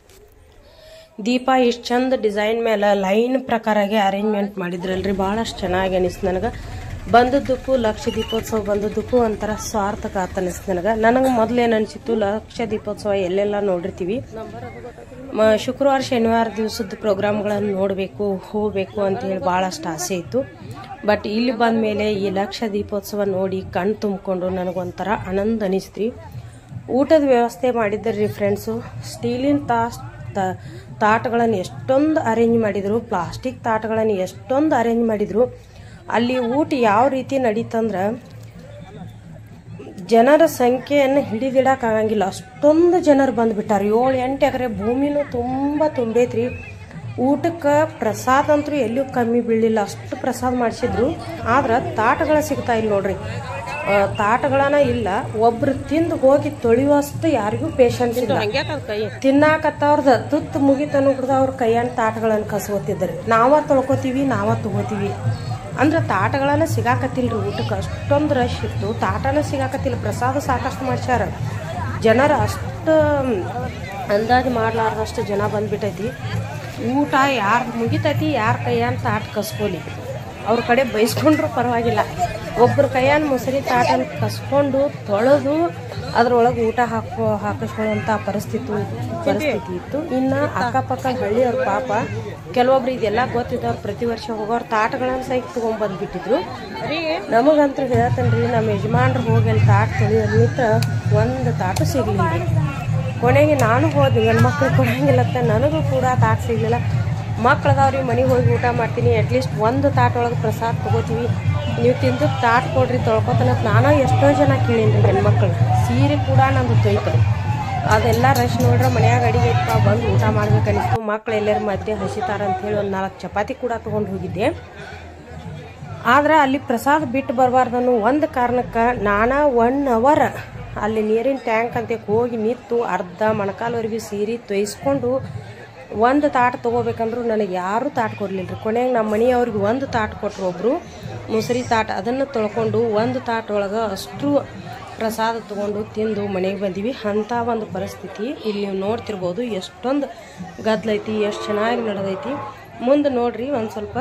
ದೀಪ ಇಷ್ಟು ಚಂದ ಡಿಸೈನ್ ಮೇಲೆ ಲೈನ್ ಪ್ರಕಾರಾಗಿ ಅರೇಂಜ್ಮೆಂಟ್ ಮಾಡಿದ್ರಲ್ರಿ ಭಾಳಷ್ಟು ಚೆನ್ನಾಗಿ ಅನಿಸ್ತು ನನಗೆ ಬಂದದ್ದಕ್ಕೂ ಲಕ್ಷ ದೀಪೋತ್ಸವ ಬಂದದ್ದಕ್ಕೂ ಒಂಥರ ಸಾರ್ಥಕ ಆತ ಅನಿಸ್ತು ನನಗೆ ನನಗೆ ಮೊದಲೇನು ಅನಿಸಿತ್ತು ಲಕ್ಷ ದೀಪೋತ್ಸವ ಎಲ್ಲೆಲ್ಲ ನೋಡಿರ್ತೀವಿ ಮ- ಶುಕ್ರವಾರ ಶನಿವಾರ ದಿವಸದ ಪ್ರೋಗ್ರಾಮ್ಗಳನ್ನು ನೋಡಬೇಕು ಹೋಗಬೇಕು ಅಂತ ಹೇಳಿ ಭಾಳಷ್ಟು ಆಸೆ ಇತ್ತು ಬಟ್ ಇಲ್ಲಿ ಬಂದ ಮೇಲೆ ಈ ಲಕ್ಷ ದೀಪೋತ್ಸವ ನೋಡಿ ಕಣ್ ತುಂಬಿಕೊಂಡು ನನಗೊಂಥರ ಆನಂದ ಅನಿಸ್ತ್ರಿ ಊಟದ ವ್ಯವಸ್ಥೆ ಮಾಡಿದ್ದರ್ರಿ ಫ್ರೆಂಡ್ಸು ಸ್ಟೀಲಿನ ತಾಸ್ ತ- ತಾಟಗಳನ್ನು ಎಷ್ಟೊಂದು ಅರೇಂಜ್ ಮಾಡಿದ್ರು ಪ್ಲಾಸ್ಟಿಕ್ ತಾಟಗಳನ್ನು ಎಷ್ಟೊಂದು ಅರೇಂಜ್ ಮಾಡಿದ್ರು ಅಲ್ಲಿ ಊಟ ಯಾವ ರೀತಿ ನಡೀತಂದ್ರೆ ಜನರ ಸಂಖ್ಯೆಯನ್ನು ಹಿಡಿದಿಡಕ್ಕಾಗಂಗಿಲ್ಲ ಅಷ್ಟೊಂದು ಜನರು ಬಂದ್ಬಿಟ್ಟಾರ ಏಳು ಎಂಟು ಎಕರೆ ಭೂಮಿನೂ ತುಂಬ ತುಂಬೈತ್ರಿ ಊಟಕ್ಕೆ ಪ್ರಸಾದ ಅಂತೂ ಎಲ್ಲೂ ಕಮ್ಮಿ ಬೀಳಲಿಲ್ಲ ಅಷ್ಟು ಪ್ರಸಾದ ಮಾಡಿಸಿದ್ರು ಆದ್ರೆ ತಾಟಗಳ ಸಿಗ್ತಾ ಇಲ್ಲ ನೋಡ್ರಿ ಆ, ತಾಟಗಳನ್ನ ಇಲ್ಲ ಒಬ್ರು ತಿಂದು ಹೋಗಿ ತೊಳೆಯುವಷ್ಟು ಯಾರಿಗೂ ಪೇಷನ್ಸ್ ಇಲ್ಲ ತಿನ್ನಾಕತ್ತವ್ರದ ತುತ್ತು ಮುಗಿತನು ಕೂಡ ಅವ್ರ ಕೈಯನ್ನ ತಾಟಗಳನ್ನು ಕಸ್ಕೋತಿದ್ರಿ ನಾವ ತೊಳ್ಕೊತೀವಿ ನಾವ ತಗೋತೀವಿ ಅಂದ್ರೆ ತಾಟಗಳನ್ನ ಸಿಗಾಕತ್ತಿಲ್ರಿ ಊಟಕ್ಕೆ ಅಷ್ಟೊಂದು ರಶ್ ಇತ್ತು ತಾಟನ ಸಿಗಾಕತ್ತಿಲ್ಲ ಪ್ರಸಾದ ಸಾಕಷ್ಟು ಮಾಡ್ಸ್ಯಾರ ಜನರ ಅಷ್ಟು ಅಂದಾಜು ಮಾಡ್ಲಾರ್ದಷ್ಟು ಜನ ಬಂದ್ಬಿಟ್ಟೈತಿ ಊಟ ಯಾರು ಮುಗಿತೈತಿ ಯಾರ ಕೈಯನ್ನ ತಾಟ ಕಸ್ಕೊಲಿ ಅವ್ರ ಕಡೆ ಬೈಸ್ಕೊಂಡ್ರು ಪರವಾಗಿಲ್ಲ ಒಬ್ಬರ ಕೈಯನ್ನು ಮೊಸರಿ ತಾಟನ್ನು ಕಸ್ಕೊಂಡು ತೊಳೆದು ಅದ್ರೊಳಗೆ ಊಟ ಹಾಕೋ ಹಾಕಿಸ್ಕೊಳ್ಳುವಂಥ ಪರಿಸ್ಥಿತಿ ಪರಿಸ್ಥಿತಿ ಇತ್ತು ಇನ್ನು ಅಕ್ಕಪಕ್ಕ ಹಳ್ಳಿಯವ್ರ ಪಾಪ ಕೆಲವೊಬ್ರು ಇದೆಲ್ಲ ಗೊತ್ತಿದ್ದವ್ರು ಪ್ರತಿ ವರ್ಷ ಹೋಗೋರು ತಾಟಗಳನ್ನು ಸಹಿತ ತೊಗೊಂಬಂದ್ಬಿಟ್ಟಿದ್ರು ನಮಗಂತೂ ಹೇಳ್ತೇನೆ ನಮ್ಮ ಯಜಮಾನ್ರು ಹೋಗಿ ಅಲ್ಲಿ ತಾಟ ತೊಳೆಯೋದು ನಿಂತ ಒಂದು ತಾಟು ಸಿಗಲಿಲ್ಲ ಕೊನೆಗೆ ನಾನು ಹೋದೆ ನನ್ನ ಮಕ್ಳು ಕೊಡಂಗಿಲ್ಲತ್ತ ನನಗೂ ಕೂಡ ತಾಟ್ ಸಿಗಲಿಲ್ಲ ಮಕ್ಳು ಅದಾವ್ರಿ ಮನೆಗೆ ಹೋಗಿ ಊಟ ಮಾಡ್ತೀನಿ ಅಟ್ಲೀಸ್ಟ್ ಒಂದು ತಾಟ್ ಒಳಗೆ ಪ್ರಸಾದ ತಗೋತೀವಿ ನೀವು ತಿಂದು ತಾಟ್ ಕೊಡ್ರಿ ತೊಳ್ಕೊತಾನಂತ ನಾನು ಎಷ್ಟೋ ಜನ ಕೇಳೀನಿ ರೀ ಹೆಣ್ಮಕ್ಳು ಸೀರೆ ಕೂಡ ನಂದು ತೊಯ್ತು ಅದೆಲ್ಲ ರಶ್ ನೋಡ್ರೆ ಮನ್ಯಾಗ ಅಡಿಗೆ ಇಟ್ಪ ಬಂದು ಊಟ ಮಾಡ್ಬೇಕು ಅನಿಸ್ತು ಮಕ್ಳು ಎಲ್ಲರ ಮಧ್ಯೆ ಹಸಿತಾರ ಅಂತ ಹೇಳಿ ಒಂದು ನಾಲ್ಕು ಚಪಾತಿ ಕೂಡ ತೊಗೊಂಡು ಹೋಗಿದ್ದೆ ಆದ್ರೆ ಅಲ್ಲಿ ಪ್ರಸಾದ ಬಿಟ್ಟು ಬರಬಾರ್ದನ್ನು ಒಂದು ಕಾರಣಕ್ಕೆ ನಾನಾ ಒನ್ ಅವರ್ ಅಲ್ಲಿ ನೀರಿನ ಟ್ಯಾಂಕ್ ಅಂತ ಹೋಗಿ ನಿಂತು ಅರ್ಧ ಮೊಣಕಾಲ್ವರೆಗೂ ಸೀರೆ ತೊಯ್ಸ್ಕೊಂಡು ಒಂದು ತಾಟ್ ತೊಗೋಬೇಕಂದ್ರು ನನಗೆ ಯಾರೂ ತಾಟ್ ಕೊಡಲಿಲ್ಲ ರೀ ಕೊನೆಗೆ ನಮ್ಮ ಮನೆಯವ್ರಿಗೆ ಒಂದು ತಾಟ್ ಕೊಟ್ಟರು ಒಬ್ಬರು ಮುಸರಿ ತಾಟ್ ಅದನ್ನು ತೊಳ್ಕೊಂಡು ಒಂದು ತಾಟ್ ಒಳಗೆ ಅಷ್ಟು ಪ್ರಸಾದ ತೊಗೊಂಡು ತಿಂದು ಮನೆಗೆ ಬಂದೀವಿ ಅಂಥ ಒಂದು ಪರಿಸ್ಥಿತಿ ಇಲ್ಲಿ ನೀವು ನೋಡ್ತಿರ್ಬೋದು ಎಷ್ಟೊಂದು ಗದ್ಲೈತಿ ಎಷ್ಟು ಚೆನ್ನಾಗಿ ನಡೆದೈತಿ ಮುಂದೆ ನೋಡ್ರಿ ಒಂದು ಸ್ವಲ್ಪ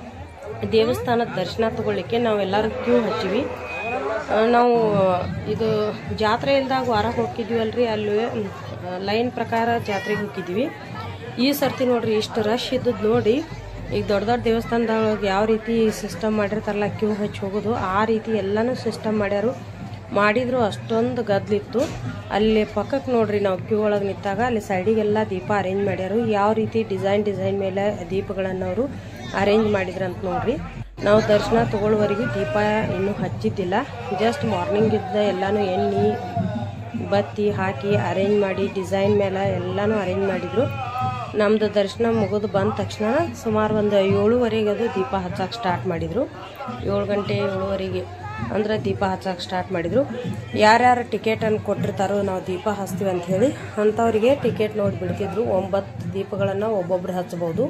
ದೇವಸ್ಥಾನದ ದರ್ಶನ ತಗೊಳ್ಳಿಕ್ಕೆ ನಾವೆಲ್ಲರೂ ಕ್ಯೂ ಹಚ್ಚಿವಿ ಆ, ನಾವು ಇದು ಜಾತ್ರೆ ಇಲ್ದಾಗ ವಾರ ಹೋಗಿದ್ವಲ್ರಿ ಅಲ್ಲಿ ಲೈನ್ ಪ್ರಕಾರ ಜಾತ್ರೆಗೆ ಹೋಗಿದ್ವಿ ಈ ಸರ್ತಿ ನೋಡ್ರಿ ಇಷ್ಟು ರಶ್ ಇದ್ದದ್ದು ನೋಡಿ ಈಗ ದೊಡ್ಡ ದೊಡ್ಡ ದೇವಸ್ಥಾನದೊಳಗೆ ಯಾವ ರೀತಿ ಸಿಸ್ಟಮ್ ಮಾಡಿರ್ತಾರಲ್ಲ ಕ್ಯೂ ಹಚ್ಚಿ ಹೋಗೋದು ಆ ರೀತಿ ಎಲ್ಲನೂ ಸಿಸ್ಟಮ್ ಮಾಡ್ಯಾರು ಮಾಡಿದ್ರು ಅಷ್ಟೊಂದು ಗದ್ಲಿತ್ತು ಅಲ್ಲಿ ಪಕ್ಕಕ್ಕೆ ನೋಡ್ರಿ ನಾವು ಕ್ಯೂ ಒಳಗೆ ನಿಂತಾಗ ಅಲ್ಲಿ ಸೈಡಿಗೆಲ್ಲ ದೀಪ ಅರೇಂಜ್ ಮಾಡ್ಯಾರು ಯಾವ ರೀತಿ ಡಿಸೈನ್ ಡಿಸೈನ್ ಮೇಲೆ ದೀಪಗಳನ್ನು ಅವರು ಅರೇಂಜ್ ಮಾಡಿದ್ರಂತ ನೋಡ್ರಿ ನಾವು ದರ್ಶನ ತಗೊಳ್ಳೋವರೆಗೂ ದೀಪ ಇನ್ನೂ ಹಚ್ಚಿದ್ದಿಲ್ಲ ಜಸ್ಟ್ ಮಾರ್ನಿಂಗ್ ಇದ್ದ ಎಲ್ಲನೂ ಎಣ್ಣೆ ಬತ್ತಿ ಹಾಕಿ ಅರೇಂಜ್ ಮಾಡಿ ಡಿಸೈನ್ ಮೇಲೆ ಎಲ್ಲನೂ ಅರೇಂಜ್ ಮಾಡಿದ್ರು ನಮ್ಮದು ದರ್ಶನ ಮುಗಿದು ಬಂದ ತಕ್ಷಣ ಸುಮಾರು ಒಂದು ಏಳುವರೆಗೆ ಅದು ದೀಪ ಹಚ್ಚಕ್ಕೆ ಸ್ಟಾರ್ಟ್ ಮಾಡಿದರು ಏಳು ಗಂಟೆ ಏಳುವರೆಗೆ ಅಂದ್ರೆ ದೀಪ ಹಚ್ಚಕ್ಕೆ ಸ್ಟಾರ್ಟ್ ಮಾಡಿದರು ಯಾರ್ಯಾರು ಟಿಕೆಟನ್ನು ಕೊಟ್ಟಿರ್ತಾರೋ ನಾವು ದೀಪ ಹಚ್ತೀವಿ ಅಂತ ಹೇಳಿ ಅಂಥವ್ರಿಗೆ ಟಿಕೆಟ್ ನೋಡಿ ಬಿಡ್ತಿದ್ರು ಒಂಬತ್ತು ದೀಪಗಳನ್ನು ಒಬ್ಬೊಬ್ರು ಹಚ್ಬೋದು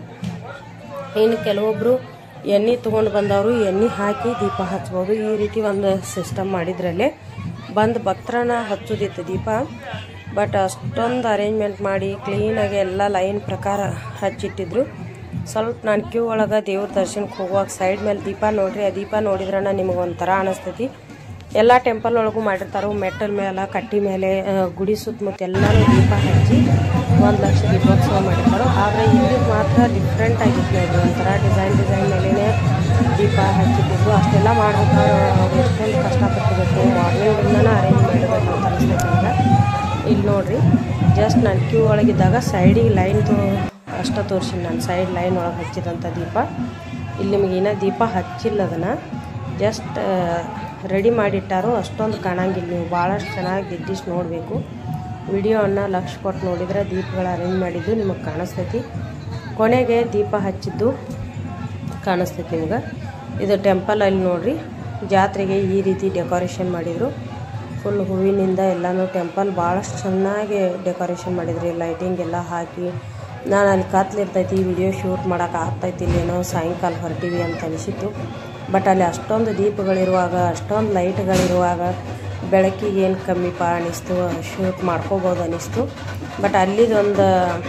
ಇನ್ನು ಕೆಲವೊಬ್ಬರು ಎಣ್ಣೆ ತೊಗೊಂಡು ಬಂದವರು ಎಣ್ಣೆ ಹಾಕಿ ದೀಪ ಹಚ್ಬೋದು ಈ ರೀತಿ ಒಂದು ಸಿಸ್ಟಮ್ ಮಾಡಿದ್ರಲ್ಲೇ ಬಂದು ಭಕ್ತರನ್ನ ಹಚ್ಚೋದಿತ್ತು ದೀಪ ಬಟ್ ಅಷ್ಟೊಂದು ಅರೇಂಜ್ಮೆಂಟ್ ಮಾಡಿ ಕ್ಲೀನಾಗಿ ಎಲ್ಲ ಲೈನ್ ಪ್ರಕಾರ ಹಚ್ಚಿಟ್ಟಿದ್ರು ಸ್ವಲ್ಪ ನಾನು ಕ್ಯೂ ಒಳಗೆ ದೇವ್ರ ದರ್ಶನಕ್ಕೆ ಹೋಗುವಾಗ ಸೈಡ್ ಮೇಲೆ ದೀಪ ನೋಡ್ರಿ ಆ ದೀಪ ನೋಡಿದ್ರನ ನಿಮಗೆ ಒಂಥರ ಅನಿಸ್ತೈತಿ ಎಲ್ಲ ಟೆಂಪಲ್ ಒಳಗೂ ಮಾಡಿರ್ತಾರೋ ಮೆಟ್ಟಲ್ ಮೇಲೆ ಕಟ್ಟಿ ಮೇಲೆ ಆ, ಗುಡಿ ಸುತ್ತಮುತ್ತ ಎಲ್ಲರೂ ದೀಪ ಹಚ್ಚಿ ಒಂದು ಲಕ್ಷ ದೀಪೋತ್ಸವ ಮಾಡಿರ್ತಾರೋ ಆದರೆ ಇಲ್ಲಿ ಮಾತ್ರ ಡಿಫ್ರೆಂಟ್ ಆಗಿತ್ತು ನೋಡ್ರಿ ಒಂಥರ ಡಿಸೈನ್ ಡಿಸೈನ್ ಮೇಲೇ ದೀಪ ಹಚ್ಚಿಟ್ಟಿದ್ದು ಅಷ್ಟೆಲ್ಲ ಮಾಡ್ಬೇಕಾದ್ರೆ ಅವ್ರು ಎಷ್ಟೊಂದು ಕಷ್ಟಪಟ್ಟಿರ್ಬೇಕು ಮಾರ್ನಿಂಗಿಂದನೇ ಅರೇಂಜ್ ಮಾಡಿರ್ಬೇಕು ಅಂತ ಅನಿಸ್ತೈತಿ ಈಗ ಇಲ್ಲಿ ನೋಡ್ರಿ ಜಸ್ಟ್ ನಾನು ಕ್ಯೂ ಒಳಗಿದ್ದಾಗ ಸೈಡಿಗೆ ಲೈನ್ ತೋ ಅಷ್ಟ ತೋರಿಸಿನಿ ನಾನು ಸೈಡ್ ಲೈನ್ ಒಳಗೆ ಹಚ್ಚಿದಂಥ ದೀಪ ಇಲ್ಲಿ ನಿಮಗೆ ಇನ್ನೂ ದೀಪ ಹಚ್ಚಿಲ್ಲ ಅದನ್ನು ಜಸ್ಟ್ ರೆಡಿ ಮಾಡಿಟ್ಟಾರೋ ಅಷ್ಟೊಂದು ಕಾಣಂಗಿಲ್ಲ ನೀವು ಭಾಳಷ್ಟು ಚೆನ್ನಾಗಿ ದಿಡ್ಡಿಸ್ ನೋಡಬೇಕು ವಿಡಿಯೋವನ್ನು ಲಕ್ಷ ಕೊಟ್ಟು ನೋಡಿದ್ರೆ ದೀಪಗಳು ಅರೇಂಜ್ ಮಾಡಿದ್ದು ನಿಮಗೆ ಕಾಣಿಸ್ತೈತಿ ಕೊನೆಗೆ ದೀಪ ಹಚ್ಚಿದ್ದು ಕಾಣಿಸ್ತೈತಿ ನಿಮ್ಗೆ ಇದು ಟೆಂಪಲ್ ಅಲ್ಲಿ ನೋಡ್ರಿ ಜಾತ್ರೆಗೆ ಈ ರೀತಿ ಡೆಕೋರೇಷನ್ ಮಾಡಿದರು ಫುಲ್ ಹೂವಿನಿಂದ ಎಲ್ಲನೂ ಟೆಂಪಲ್ ಭಾಳಷ್ಟು ಚೆನ್ನಾಗಿ ಡೆಕೋರೇಷನ್ ಮಾಡಿದ್ರಿ ಲೈಟಿಂಗ್ ಎಲ್ಲ ಹಾಕಿ ನಾನು ಅಲ್ಲಿ ಕತ್ಲಿರ್ತೈತಿ ವಿಡಿಯೋ ಶೂಟ್ ಮಾಡೋಕೆ ಆಗ್ತೈತಿ ಇಲ್ಲೇನೋ ಸಾಯಂಕಾಲ ಹೊರಟೀವಿ ಅಂತ ಅನಿಸಿತ್ತು ಬಟ್ ಅಲ್ಲಿ ಅಷ್ಟೊಂದು ದೀಪಗಳಿರುವಾಗ ಅಷ್ಟೊಂದು ಲೈಟ್ಗಳಿರುವಾಗ ಬೆಳಕಿಗೆ ಏನು ಕಮ್ಮಿಪ ಅನಿಸ್ತು ಶೂಟ್ ಮಾಡ್ಕೋಬೋದು ಅನಿಸ್ತು ಬಟ್ ಅಲ್ಲಿದೊಂದು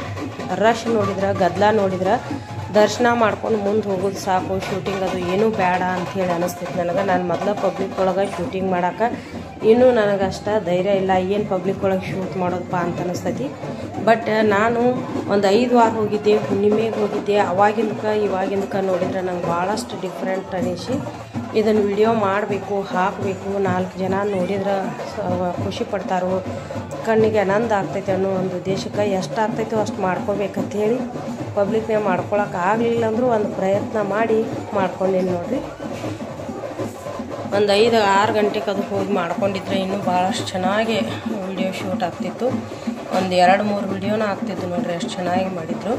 ರಶ್ ನೋಡಿದ್ರೆ ಗದ್ದಲ ನೋಡಿದ್ರೆ ದರ್ಶನ ಮಾಡ್ಕೊಂಡು ಮುಂದೆ ಹೋಗೋದು ಸಾಕು ಶೂಟಿಂಗ್ ಅದು ಏನೂ ಬೇಡ ಅಂಥೇಳಿ ಅನಿಸ್ತೈತಿ ನನಗೆ ನಾನು ಮೊದಲ ಪಬ್ಲಿಕ್ ಒಳಗೆ ಶೂಟಿಂಗ್ ಮಾಡೋಕೆ ಇನ್ನೂ ನನಗೆ ಅಷ್ಟ ಧೈರ್ಯ ಇಲ್ಲ ಏನು ಪಬ್ಲಿಕ್ ಒಳಗೆ ಶೂಟ್ ಮಾಡೋದಪ್ಪ ಅಂತ ಅನಿಸ್ತೈತಿ ಬಟ್ ನಾನು ಒಂದು ಐದು ವಾರ ಹೋಗಿದ್ದೆ ಹುಣ್ಣಿಮೆಗೆ ಹೋಗಿದ್ದೆ ಅವಾಗಿಂದಕ್ಕೆ ಇವಾಗಿಂದಕ್ಕೆ ನೋಡಿದ್ರೆ ನಂಗೆ ಭಾಳಷ್ಟು ಡಿಫ್ರೆಂಟ್ ಅನಿಸಿ ಇದನ್ನು ವಿಡಿಯೋ ಮಾಡಬೇಕು ಹಾಕಬೇಕು ನಾಲ್ಕು ಜನ ನೋಡಿದ್ರೆ ಸ- ಖುಷಿ ಪಡ್ತಾರೋ ಕಣ್ಣಿಗೆ ಆನಂದ ಆಗ್ತೈತೆ ಅನ್ನೋ ಒಂದು ಉದ್ದೇಶಕ್ಕೆ ಎಷ್ಟು ಆಗ್ತೈತೋ ಅಷ್ಟು ಮಾಡ್ಕೋಬೇಕಂತ ಹೇಳಿ ಪಬ್ಲಿಕ್ನಾಗ ಮಾಡ್ಕೊಳಕ್ಕೆ ಆಗಲಿಲ್ಲ ಅಂದರೂ ಒಂದು ಪ್ರಯತ್ನ ಮಾಡಿ ಮಾಡ್ಕೊಂಡೀನಿ ನೋಡ್ರಿ ಒಂದು ಐದು ಆರು ಗಂಟೆಗೆ ಅದು ಹೋಗಿ ಮಾಡ್ಕೊಂಡಿದ್ರೆ ಇನ್ನೂ ಭಾಳಷ್ಟು ಚೆನ್ನಾಗಿ ವಿಡಿಯೋ ಶೂಟ್ ಆಗ್ತಿತ್ತು ಒಂದು ಎರಡು ಮೂರು ವಿಡಿಯೋನ ಆಗ್ತಿತ್ತು ನೋಡ್ರಿ ಅಷ್ಟು ಚೆನ್ನಾಗಿ ಮಾಡಿದರು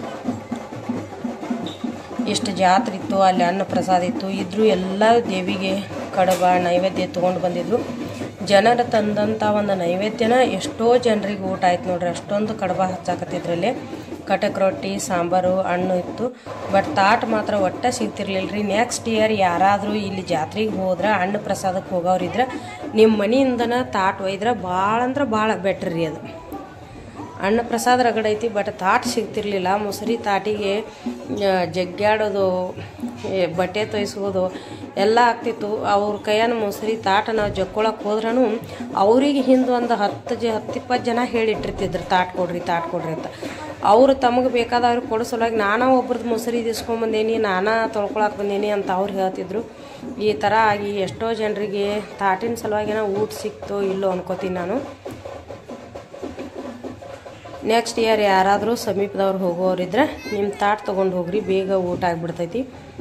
ಎಷ್ಟು ಜಾತ್ರೆ ಇತ್ತು ಅಲ್ಲಿ ಅನ್ನ ಪ್ರಸಾದ ಇತ್ತು ಇದ್ರೂ ಎಲ್ಲ ದೇವಿಗೆ ಕಡಬ ನೈವೇದ್ಯ ತೊಗೊಂಡು ಬಂದಿದ್ರು ಜನರು ತಂದಂಥ ಒಂದು ನೈವೇದ್ಯನ ಎಷ್ಟೋ ಜನರಿಗೆ ಊಟ ಆಯ್ತು ನೋಡ್ರಿ ಅಷ್ಟೊಂದು ಕಡಬ ಹಚ್ಚಾಕತ್ತಿದ್ರಲ್ಲಿ ಕಟಕ್ ರೊಟ್ಟಿ ಸಾಂಬಾರು ಹಣ್ಣು ಇತ್ತು ಬಟ್ ತಾಟ್ ಮಾತ್ರ ಒಟ್ಟ ಸಿಗ್ತಿರ್ಲಿಲ್ಲ ರೀ ನೆಕ್ಸ್ಟ್ ಇಯರ್ ಯಾರಾದರೂ ಇಲ್ಲಿ ಜಾತ್ರೆಗೆ ಹೋದ್ರೆ ಹಣ್ಣು ಪ್ರಸಾದಕ್ಕೆ ಹೋಗೋರಿದ್ರೆ ನಿಮ್ಮ ಮನೆಯಿಂದನ ತಾಟ್ ಒಯ್ದ್ರೆ ಭಾಳ ಅಂದ್ರೆ ಭಾಳ ಬೆಟ್ರ್ ರೀ ಅದು ಅನ್ನ ಪ್ರಸಾದ ರಗಡ ಐತಿ ಬಟ್ ತಾಟ್ ಸಿಗ್ತಿರ್ಲಿಲ್ಲ ಮೊಸರಿ ತಾಟಿಗೆ ಆ, ಜಗ್ಗ್ಯಾಡೋದು ಏ, ಬಟ್ಟೆ ತೊಯ್ಸೋದು ಎಲ್ಲ ಆಗ್ತಿತ್ತು ಅವ್ರ ಕೈಯಾನ ಮೊಸರಿ ತಾಟ ನಾವು ಜಕ್ಕೊಳಕ್ಕೆ ಹೋದ್ರೂ ಅವ್ರಿಗೆ ಹಿಂದೆ ಒಂದು ಹತ್ತು ಜ ಹತ್ತು ಇಪ್ಪತ್ತು ಜನ ಹೇಳಿಟ್ಟಿರ್ತಿದ್ರು ತಾಟ್ ಕೊಡ್ರಿ ತಾಟ್ ಕೊಡ್ರಿ ಅಂತ ಅವರು ತಮಗೆ ಬೇಕಾದವ್ರಿಗೆ ಕೊಡೋ ಸಲುವಾಗಿ ನಾನಾ ಒಬ್ರದ್ದು ಮೊಸರಿ ಇಸ್ಕೊಂಬಂದೇನಿ ನಾನಾ ತೊಳ್ಕೊಳಕ್ಕೆ ಬಂದೀನಿ ಅಂತ ಅವ್ರು ಹೇಳ್ತಿದ್ರು ಈ ಥರ ಆಗಿ ಎಷ್ಟೋ ಜನರಿಗೆ ತಾಟಿನ ಸಲುವಾಗಿ ಊಟ ಸಿಕ್ತೋ ಇಲ್ಲೋ ಅನ್ಕೋತೀನಿ ನಾನು ನೆಕ್ಸ್ಟ್ ಇಯರ್ ಯಾರಾದರೂ ಸಮೀಪದವ್ರು ಹೋಗೋರಿದ್ರೆ ನಿಮ್ಮ ತಾಟ್ ತೊಗೊಂಡು ಹೋಗ್ರಿ ಬೇಗ ಊಟ ಆಗಿಬಿಡ್ತೈತಿ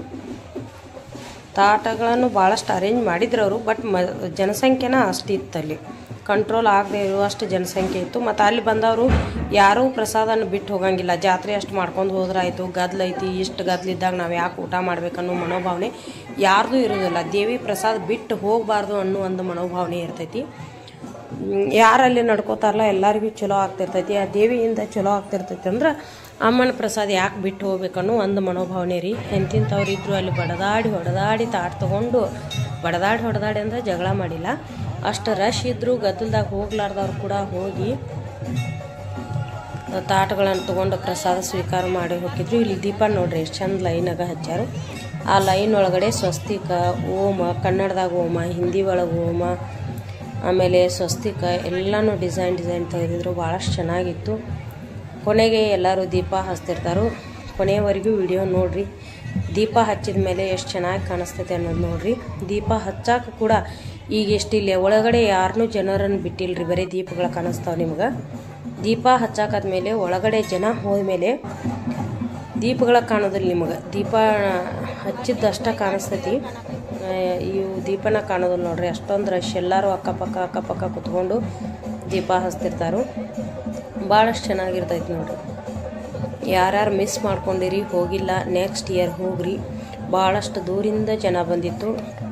ತಾಟಗಳನ್ನು ಭಾಳಷ್ಟು ಅರೇಂಜ್ ಮಾಡಿದ್ರು ಅವರು ಬಟ್ ಮ ಜನಸಂಖ್ಯೆನ ಅಷ್ಟಿತ್ತು ಅಲ್ಲಿ ಕಂಟ್ರೋಲ್ ಆಗದೆ ಇರುವಷ್ಟು ಜನಸಂಖ್ಯೆ ಇತ್ತು ಮತ್ತು ಅಲ್ಲಿ ಬಂದವರು ಯಾರೂ ಪ್ರಸಾದನ ಬಿಟ್ಟು ಹೋಗಂಗಿಲ್ಲ ಜಾತ್ರೆ ಅಷ್ಟು ಮಾಡ್ಕೊಂಡು ಹೋದ್ರಾಯ್ತು ಗದ್ಲೈತಿ ಇಷ್ಟು ಗದ್ಲಿದ್ದಾಗ ನಾವು ಯಾಕೆ ಊಟ ಮಾಡ್ಬೇಕನ್ನೋ ಮನೋಭಾವನೆ ಯಾರ್ದೂ ಇರೋದಿಲ್ಲ ದೇವಿ ಪ್ರಸಾದ ಬಿಟ್ಟು ಹೋಗಬಾರ್ದು ಅನ್ನೋ ಒಂದು ಮನೋಭಾವನೆ ಇರ್ತೈತಿ ಹ್ಮ್, ಯಾರಲ್ಲಿ ನಡ್ಕೋತಾರಲ್ಲ ಎಲ್ಲರಿಗೂ ಚಲೋ ಆಗ್ತಿರ್ತೈತಿ ಆ ದೇವಿಯಿಂದ ಚಲೋ ಆಗ್ತಿರ್ತೈತಿ ಅಂದ್ರೆ ಅಮ್ಮನ ಪ್ರಸಾದ ಯಾಕೆ ಬಿಟ್ಟು ಹೋಗ್ಬೇಕನ್ನೋ ಒಂದು ಮನೋಭಾವನೆ ರೀ ಎಂತಿಂಥವ್ರು ಇದ್ರು ಅಲ್ಲಿ ಬಡದಾಡಿ ಹೊಡೆದಾಡಿ ತಾಟ್ ತೊಗೊಂಡು ಬಡದಾಡಿ ಹೊಡೆದಾಡಿ ಅಂದ್ರೆ ಜಗಳ ಮಾಡಿಲ್ಲ ಅಷ್ಟು ರಶ್ ಇದ್ದರೂ ಗದ್ದಲ್ದಾಗ ಹೋಗ್ಲಾರ್ದವ್ರು ಕೂಡ ಹೋಗಿ ತಾಟಗಳನ್ನು ತೊಗೊಂಡು ಪ್ರಸಾದ ಸ್ವೀಕಾರ ಮಾಡಿ ಹೋಗಿದ್ರು ಇಲ್ಲಿ ದೀಪ ನೋಡ್ರಿ ಎಷ್ಟು ಚಂದ ಲೈನಾಗ ಹಚ್ಚಾರು ಆ ಲೈನ್ ಒಳಗಡೆ ಸ್ವಸ್ತಿಕ ಓಮ ಕನ್ನಡದಾಗ ಓಮ ಹಿಂದಿ ಒಳಗೆ ಓಮ ಆಮೇಲೆ ಸ್ವಸ್ತಿಕ ಎಲ್ಲನೂ ಡಿಸೈನ್ ಡಿಸೈನ್ ತೆಗೆದಿದ್ರು ಭಾಳಷ್ಟು ಚೆನ್ನಾಗಿತ್ತು ಕೊನೆಗೆ ಎಲ್ಲರೂ ದೀಪ ಹಚ್ತಿರ್ತಾರೋ ಕೊನೆಯವರೆಗೂ ವಿಡಿಯೋ ನೋಡ್ರಿ ದೀಪ ಹಚ್ಚಿದ ಮೇಲೆ ಎಷ್ಟು ಚೆನ್ನಾಗಿ ಕಾಣಿಸ್ತೈತೆ ಅನ್ನೋದು ನೋಡ್ರಿ ದೀಪ ಹಚ್ಚಾಕ ಕೂಡ ಈಗ ಎಷ್ಟಿಲ್ಲ ಒಳಗಡೆ ಯಾರನ್ನೂ ಜನರನ್ನು ಬಿಟ್ಟಿಲ್ರಿ ಬರೀ ದೀಪಗಳು ಕಾಣಿಸ್ತಾವೆ ನಿಮ್ಗೆ ದೀಪ ಹಚ್ಚಾಕಾದ್ಮೇಲೆ ಒಳಗಡೆ ಜನ ಹೋದ್ಮೇಲೆ ದೀಪಗಳ ಕಾಣೋದಿಲ್ಲ ನಿಮಗೆ ದೀಪ ಹಚ್ಚಿದ್ದಷ್ಟ ಕಾಣಿಸ್ತೈತಿ ಆ, ಇವು ದೀಪನ ಕಾಣೋದಿಲ್ಲ ನೋಡ್ರಿ ಅಷ್ಟೊಂದು ರಶ್ ಎಲ್ಲರೂ ಅಕ್ಕಪಕ್ಕ ಅಕ್ಕಪಕ್ಕ ಕುತ್ಕೊಂಡು ದೀಪ ಹಚ್ತಿರ್ತಾರೋ ಭಾಳಷ್ಟು ಚೆನ್ನಾಗಿರ್ತೈತಿ ನೋಡ್ರಿ ಯಾರ್ಯಾರು ಮಿಸ್ ಮಾಡ್ಕೊಂಡಿರಿ ಹೋಗಿಲ್ಲ ನೆಕ್ಸ್ಟ್ ಇಯರ್ ಹೋಗ್ರಿ ಭಾಳಷ್ಟು ದೂರಿಂದ ಜನ ಬಂದಿತ್ತು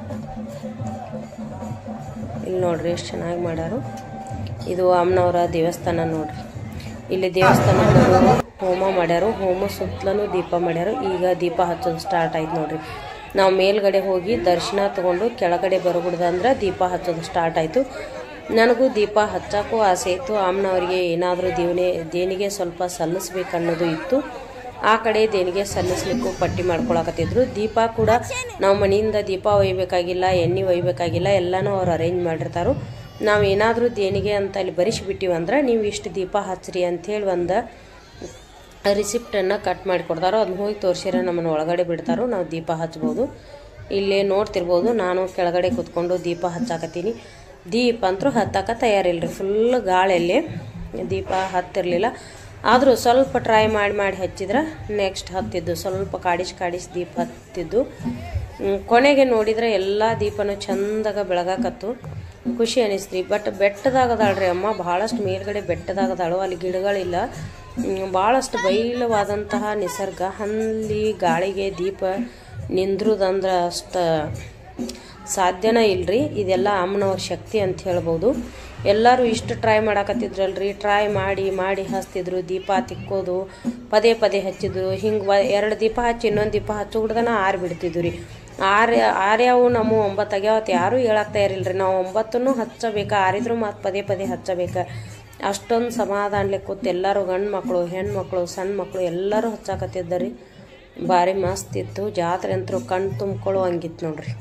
ಇಲ್ಲಿ ನೋಡ್ರಿ ಎಷ್ಟು ಚೆನ್ನಾಗಿ ಮಾಡ್ಯಾರು ಇದು ಅಮ್ಮನವರ ದೇವಸ್ಥಾನ ನೋಡ್ರಿ ಇಲ್ಲಿ ದೇವಸ್ಥಾನದವರು ಹೋಮ ಮಾಡ್ಯಾರು ಹೋಮ ಸುತ್ತಲೂ ದೀಪ ಮಾಡ್ಯಾರು ಈಗ ದೀಪ ಹಚ್ಚೋದು ಸ್ಟಾರ್ಟ್ ಆಯ್ತು ನೋಡ್ರಿ ನಾವು ಮೇಲ್ಗಡೆ ಹೋಗಿ ದರ್ಶನ ತಗೊಂಡು ಕೆಳಗಡೆ ಬರಬಿಡ್ದಂದ್ರೆ ದೀಪ ಹಚ್ಚೋದು ಸ್ಟಾರ್ಟ್ ಆಯಿತು ನನಗೂ ದೀಪ ಹಚ್ಚಕ್ಕೂ ಆಸೆ ಇತ್ತು ಅಮ್ಮನವ್ರಿಗೆ ಏನಾದರೂ ದೇವನೇ ದೇಣಿಗೆ ಸ್ವಲ್ಪ ಸಲ್ಲಿಸ್ಬೇಕನ್ನೋದು ಇತ್ತು ಆ ಕಡೆ ದೇಣಿಗೆ ಸಲ್ಲಿಸ್ಲಿಕ್ಕೂ ಪಟ್ಟಿ ಮಾಡ್ಕೊಳಕತ್ತಿದ್ರು ದೀಪ ಕೂಡ ನಾವು ಮನೆಯಿಂದ ದೀಪ ಒಯ್ಬೇಕಾಗಿಲ್ಲ ಎಣ್ಣೆ ಒಯ್ಬೇಕಾಗಿಲ್ಲ ಎಲ್ಲನೂ ಅವ್ರು ಅರೇಂಜ್ ಮಾಡಿರ್ತಾರೋ ನಾವು ಏನಾದರೂ ದೇಣಿಗೆ ಅಂತ ಅಲ್ಲಿ ಬರಿಸಿಬಿಟ್ಟಿವಿ ಅಂದ್ರೆ ನೀವು ಇಷ್ಟು ದೀಪ ಹಚ್ಚ್ರಿ ಅಂಥೇಳಿ ಒಂದು ರಿಸಿಪ್ಟನ್ನು ಕಟ್ ಮಾಡಿ ಕೊಡ್ತಾರೋ ಅದನ್ನ ಹೋಗಿ ತೋರಿಸಿದ್ರೆ ನಮ್ಮನ್ನು ಒಳಗಡೆ ಬಿಡ್ತಾರೋ ನಾವು ದೀಪ ಹಚ್ಬೋದು ಇಲ್ಲೇ ನೋಡ್ತಿರ್ಬೋದು ನಾನು ಕೆಳಗಡೆ ಕೂತ್ಕೊಂಡು ದೀಪ ಹಚ್ಚಾಕತ್ತೀನಿ ದೀಪ ಅಂತೂ ಹತ್ತಾಕ ತಯಾರಿಲ್ರಿ ಫುಲ್ ಗಾಳಿಯಲ್ಲಿ ದೀಪ ಹತ್ತಿರಲಿಲ್ಲ ಆದರೂ ಸ್ವಲ್ಪ ಟ್ರೈ ಮಾಡಿ ಮಾಡಿ ಹಚ್ಚಿದ್ರೆ ನೆಕ್ಸ್ಟ್ ಹತ್ತಿದ್ದು ಸ್ವಲ್ಪ ಕಾಡಿಸಿ ಕಾಡಿಸಿ ದೀಪ ಹತ್ತಿದ್ದು ಹ್ಮ್, ಕೊನೆಗೆ ನೋಡಿದ್ರೆ ಎಲ್ಲ ದೀಪನೂ ಚಂದಾಗ ಬೆಳಗಾಕತ್ತು ಖುಷಿ ಅನಿಸ್ತ್ರಿ ಬಟ್ ಬೆಟ್ಟದಾಗದಾಳ್ರಿ ಅಮ್ಮ ಭಾಳಷ್ಟು ಮೇಲ್ಗಡೆ ಬೆಟ್ಟದಾಗದಾಳು ಅಲ್ಲಿ ಗಿಡಗಳಿಲ್ಲ ಹ್ಮ್, ಭಾಳಷ್ಟು ಬೈಲವಾದಂತಹ ನಿಸರ್ಗ ಅಲ್ಲಿ ಗಾಳಿಗೆ ದೀಪ ನಿಂದ್ರುದಂದ್ರೆ ಅಷ್ಟು ಸಾಧ್ಯನ ಇಲ್ರಿ ಇದೆಲ್ಲ ಅಮ್ಮನವ್ರ ಶಕ್ತಿ ಅಂತ ಹೇಳ್ಬೋದು ಎಲ್ಲರೂ ಇಷ್ಟು ಟ್ರೈ ಮಾಡಾಕತ್ತಿದ್ರಲ್ರಿ ಟ್ರೈ ಮಾಡಿ ಮಾಡಿ ಹಚ್ತಿದ್ರು ದೀಪ ತಿಕ್ಕೋದು ಪದೇ ಪದೇ ಹಚ್ಚಿದ್ರು ಹಿಂಗೆ ಎರಡು ದೀಪ ಹಚ್ಚಿ ಇನ್ನೊಂದು ದೀಪ ಹಚ್ಚೋಗ್ಬಿಡ್ದನ ಆರಿ ಬಿಡ್ತಿದ್ವು ರೀ ಆರ್ ಆರ್ಯಾವು ನಮ್ಮ ಒಂಬತ್ತು ಆಗ್ಯಾವತ್ತು ಯಾರೂ ಹೇಳಾಕ್ತಾ ಇರಲ್ರಿ ನಾವು ಒಂಬತ್ತನ್ನು ಹಚ್ಚಬೇಕು ಆರಿದ್ರು ಮತ್ತು ಪದೇ ಪದೇ ಹಚ್ಚಬೇಕು ಅಷ್ಟೊಂದು ಸಮಾಧಾನಲೆ ಕೂತು ಎಲ್ಲರೂ ಗಂಡು ಮಕ್ಕಳು ಹೆಣ್ಮಕ್ಳು ಸಣ್ಣ ಮಕ್ಕಳು ಎಲ್ಲರೂ ಹಚ್ಚಾಕತ್ತಿದ್ದರಿ ಭಾರಿ ಮಸ್ತ್ ಇತ್ತು ಜಾತ್ರೆ ಅಂತೂ ಕಣ್ಣು ತುಂಬ್ಕೊಳ್ಳುವಂಗಿತ್ತು ನೋಡ್ರಿ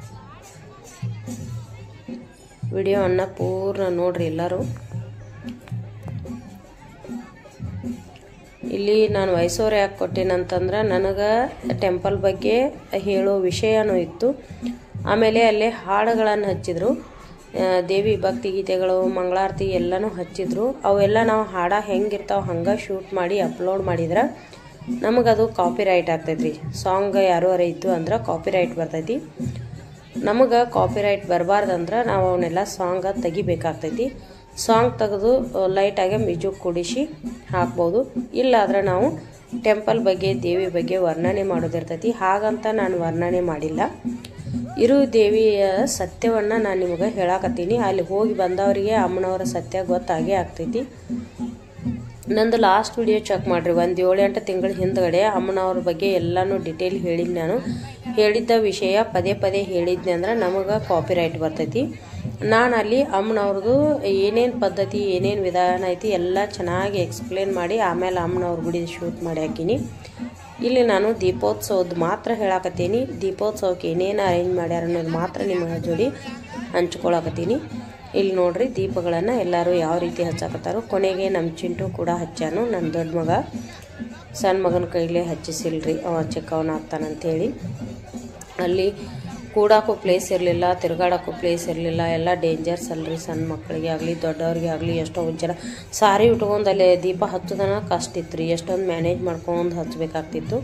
ವಿಡಿಯೋವನ್ನು ಪೂರ್ಣ ನೋಡ್ರಿ ಎಲ್ಲರೂ ಇಲ್ಲಿ ನಾನು ವಯಸ್ಸೋರು ಯಾಕೆ ಕೊಟ್ಟೇನಂತಂದ್ರೆ ನನಗೆ ಟೆಂಪಲ್ ಬಗ್ಗೆ ಹೇಳೋ ವಿಷಯನೂ ಇತ್ತು ಆಮೇಲೆ ಅಲ್ಲೇ ಹಾಡುಗಳನ್ನು ಹಚ್ಚಿದ್ರು ಆ, ದೇವಿ ಭಕ್ತಿ ಗೀತೆಗಳು ಮಂಗಳಾರತಿ ಎಲ್ಲನೂ ಹಚ್ಚಿದ್ರು ಅವೆಲ್ಲ ನಾವು ಹಾಡ ಹೆಂಗಿರ್ತಾವೆ ಹಂಗೆ ಶೂಟ್ ಮಾಡಿ ಅಪ್ಲೋಡ್ ಮಾಡಿದ್ರೆ ನಮಗದು ಕಾಪಿ ರೈಟ್ ಆಗ್ತೈತ್ರಿ ಸಾಂಗ್ ಯಾರೋ ಇತ್ತು ಅಂದ್ರೆ ಕಾಪಿ ರೈಟ್ ಬರ್ತೈತಿ ನಮಗೆ ಕಾಪಿರೈಟ್ ಬರಬಾರ್ದಂದ್ರೆ ನಾವು ಅವನ್ನೆಲ್ಲ ಸಾಂಗ ತೆಗಿಬೇಕಾಗ್ತೈತಿ ಸಾಂಗ್ ತೆಗೆದು ಲೈಟಾಗೆ ಮ್ಯೂಸಿಕ್ ಕೂಡಿಸಿ ಹಾಕ್ಬೋದು ಇಲ್ಲಾದ್ರೆ ನಾವು ಟೆಂಪಲ್ ಬಗ್ಗೆ ದೇವಿ ಬಗ್ಗೆ ವರ್ಣನೆ ಮಾಡೋದಿರ್ತೈತಿ ಹಾಗಂತ ನಾನು ವರ್ಣನೆ ಮಾಡಿಲ್ಲ ಇರು ದೇವಿಯ ಸತ್ಯವನ್ನು ನಾನು ನಿಮಗೆ ಹೇಳಾಕತ್ತೀನಿ ಅಲ್ಲಿ ಹೋಗಿ ಬಂದವರಿಗೆ ಅಮ್ಮನವರ ಸತ್ಯ ಗೊತ್ತಾಗೇ ಆಗ್ತೈತಿ ನಂದು ಲಾಸ್ಟ್ ವಿಡಿಯೋ ಚೆಕ್ ಮಾಡಿರಿ ಒಂದು ಏಳು ಎಂಟು ತಿಂಗಳ ಹಿಂದ್ಗಡೆ ಅಮ್ಮನವ್ರ ಬಗ್ಗೆ ಎಲ್ಲನೂ ಡಿಟೇಲ್ ಹೇಳಿದ್ ನಾನು ಹೇಳಿದ್ದ ವಿಷಯ ಪದೇ ಪದೇ ಹೇಳಿದ್ನಿ ಅಂದ್ರೆ ನಮಗೆ ಕಾಪಿರೈಟ್ ಬರ್ತೈತಿ ನಾನು ಅಲ್ಲಿ ಅಮ್ಮನವ್ರದ್ದು ಏನೇನು ಪದ್ಧತಿ ಏನೇನು ವಿಧಾನ ಐತಿ ಎಲ್ಲ ಚೆನ್ನಾಗಿ ಎಕ್ಸ್ಪ್ಲೇನ್ ಮಾಡಿ ಆಮೇಲೆ ಅಮ್ಮನವ್ರ ಗುಡಿ ಶೂಟ್ ಮಾಡಿ ಹಾಕೀನಿ ಇಲ್ಲಿ ನಾನು ದೀಪೋತ್ಸವದ ಮಾತ್ರ ಹೇಳಾಕತ್ತೀನಿ ದೀಪೋತ್ಸವಕ್ಕೆ ಏನೇನು ಅರೇಂಜ್ ಮಾಡ್ಯಾರ ಅನ್ನೋದು ಮಾತ್ರ ನಿಮ್ಮ ಜೋಡಿ ಹಂಚ್ಕೊಳಕತ್ತೀನಿ ಇಲ್ಲಿ ನೋಡ್ರಿ ದೀಪಗಳನ್ನು ಎಲ್ಲರೂ ಯಾವ ರೀತಿ ಹಚ್ಚಾಕತ್ತಾರೋ ಕೊನೆಗೆ ನಮ್ಮ ಚಿಂಟು ಕೂಡ ಹಚ್ಚಾನು ನನ್ನ ದೊಡ್ಡ ಮಗ ಸಣ್ಣ ಮಗನ ಕೈಲೇ ಹಚ್ಚಿಸಿಲ್ರಿ ಅವ ಚಿಕ್ಕವನಾಗ್ತಾನಂತೇಳಿ ಅಲ್ಲಿ ಕೂಡಕ್ಕೂ ಪ್ಲೇಸ್ ಇರಲಿಲ್ಲ ತಿರುಗಾಡೋಕ್ಕೂ ಪ್ಲೇಸ್ ಇರಲಿಲ್ಲ ಎಲ್ಲ ಡೇಂಜರ್ಸ್ ಅಲ್ರಿ ಸಣ್ಣ ಮಕ್ಕಳಿಗೆ ಆಗಲಿ ದೊಡ್ಡವ್ರಿಗೆ ಆಗಲಿ ಎಷ್ಟೊಂದು ಜನ ಸಾರಿ ಉಟ್ಕೊಂಡು ಅಲ್ಲಿ ದೀಪ ಹಚ್ಚೋದನ ಕಷ್ಟ ಇತ್ತು ರೀ ಎಷ್ಟೊಂದು ಮ್ಯಾನೇಜ್ ಮಾಡ್ಕೊಂಡು ಹಚ್ಚಬೇಕಾಗ್ತಿತ್ತು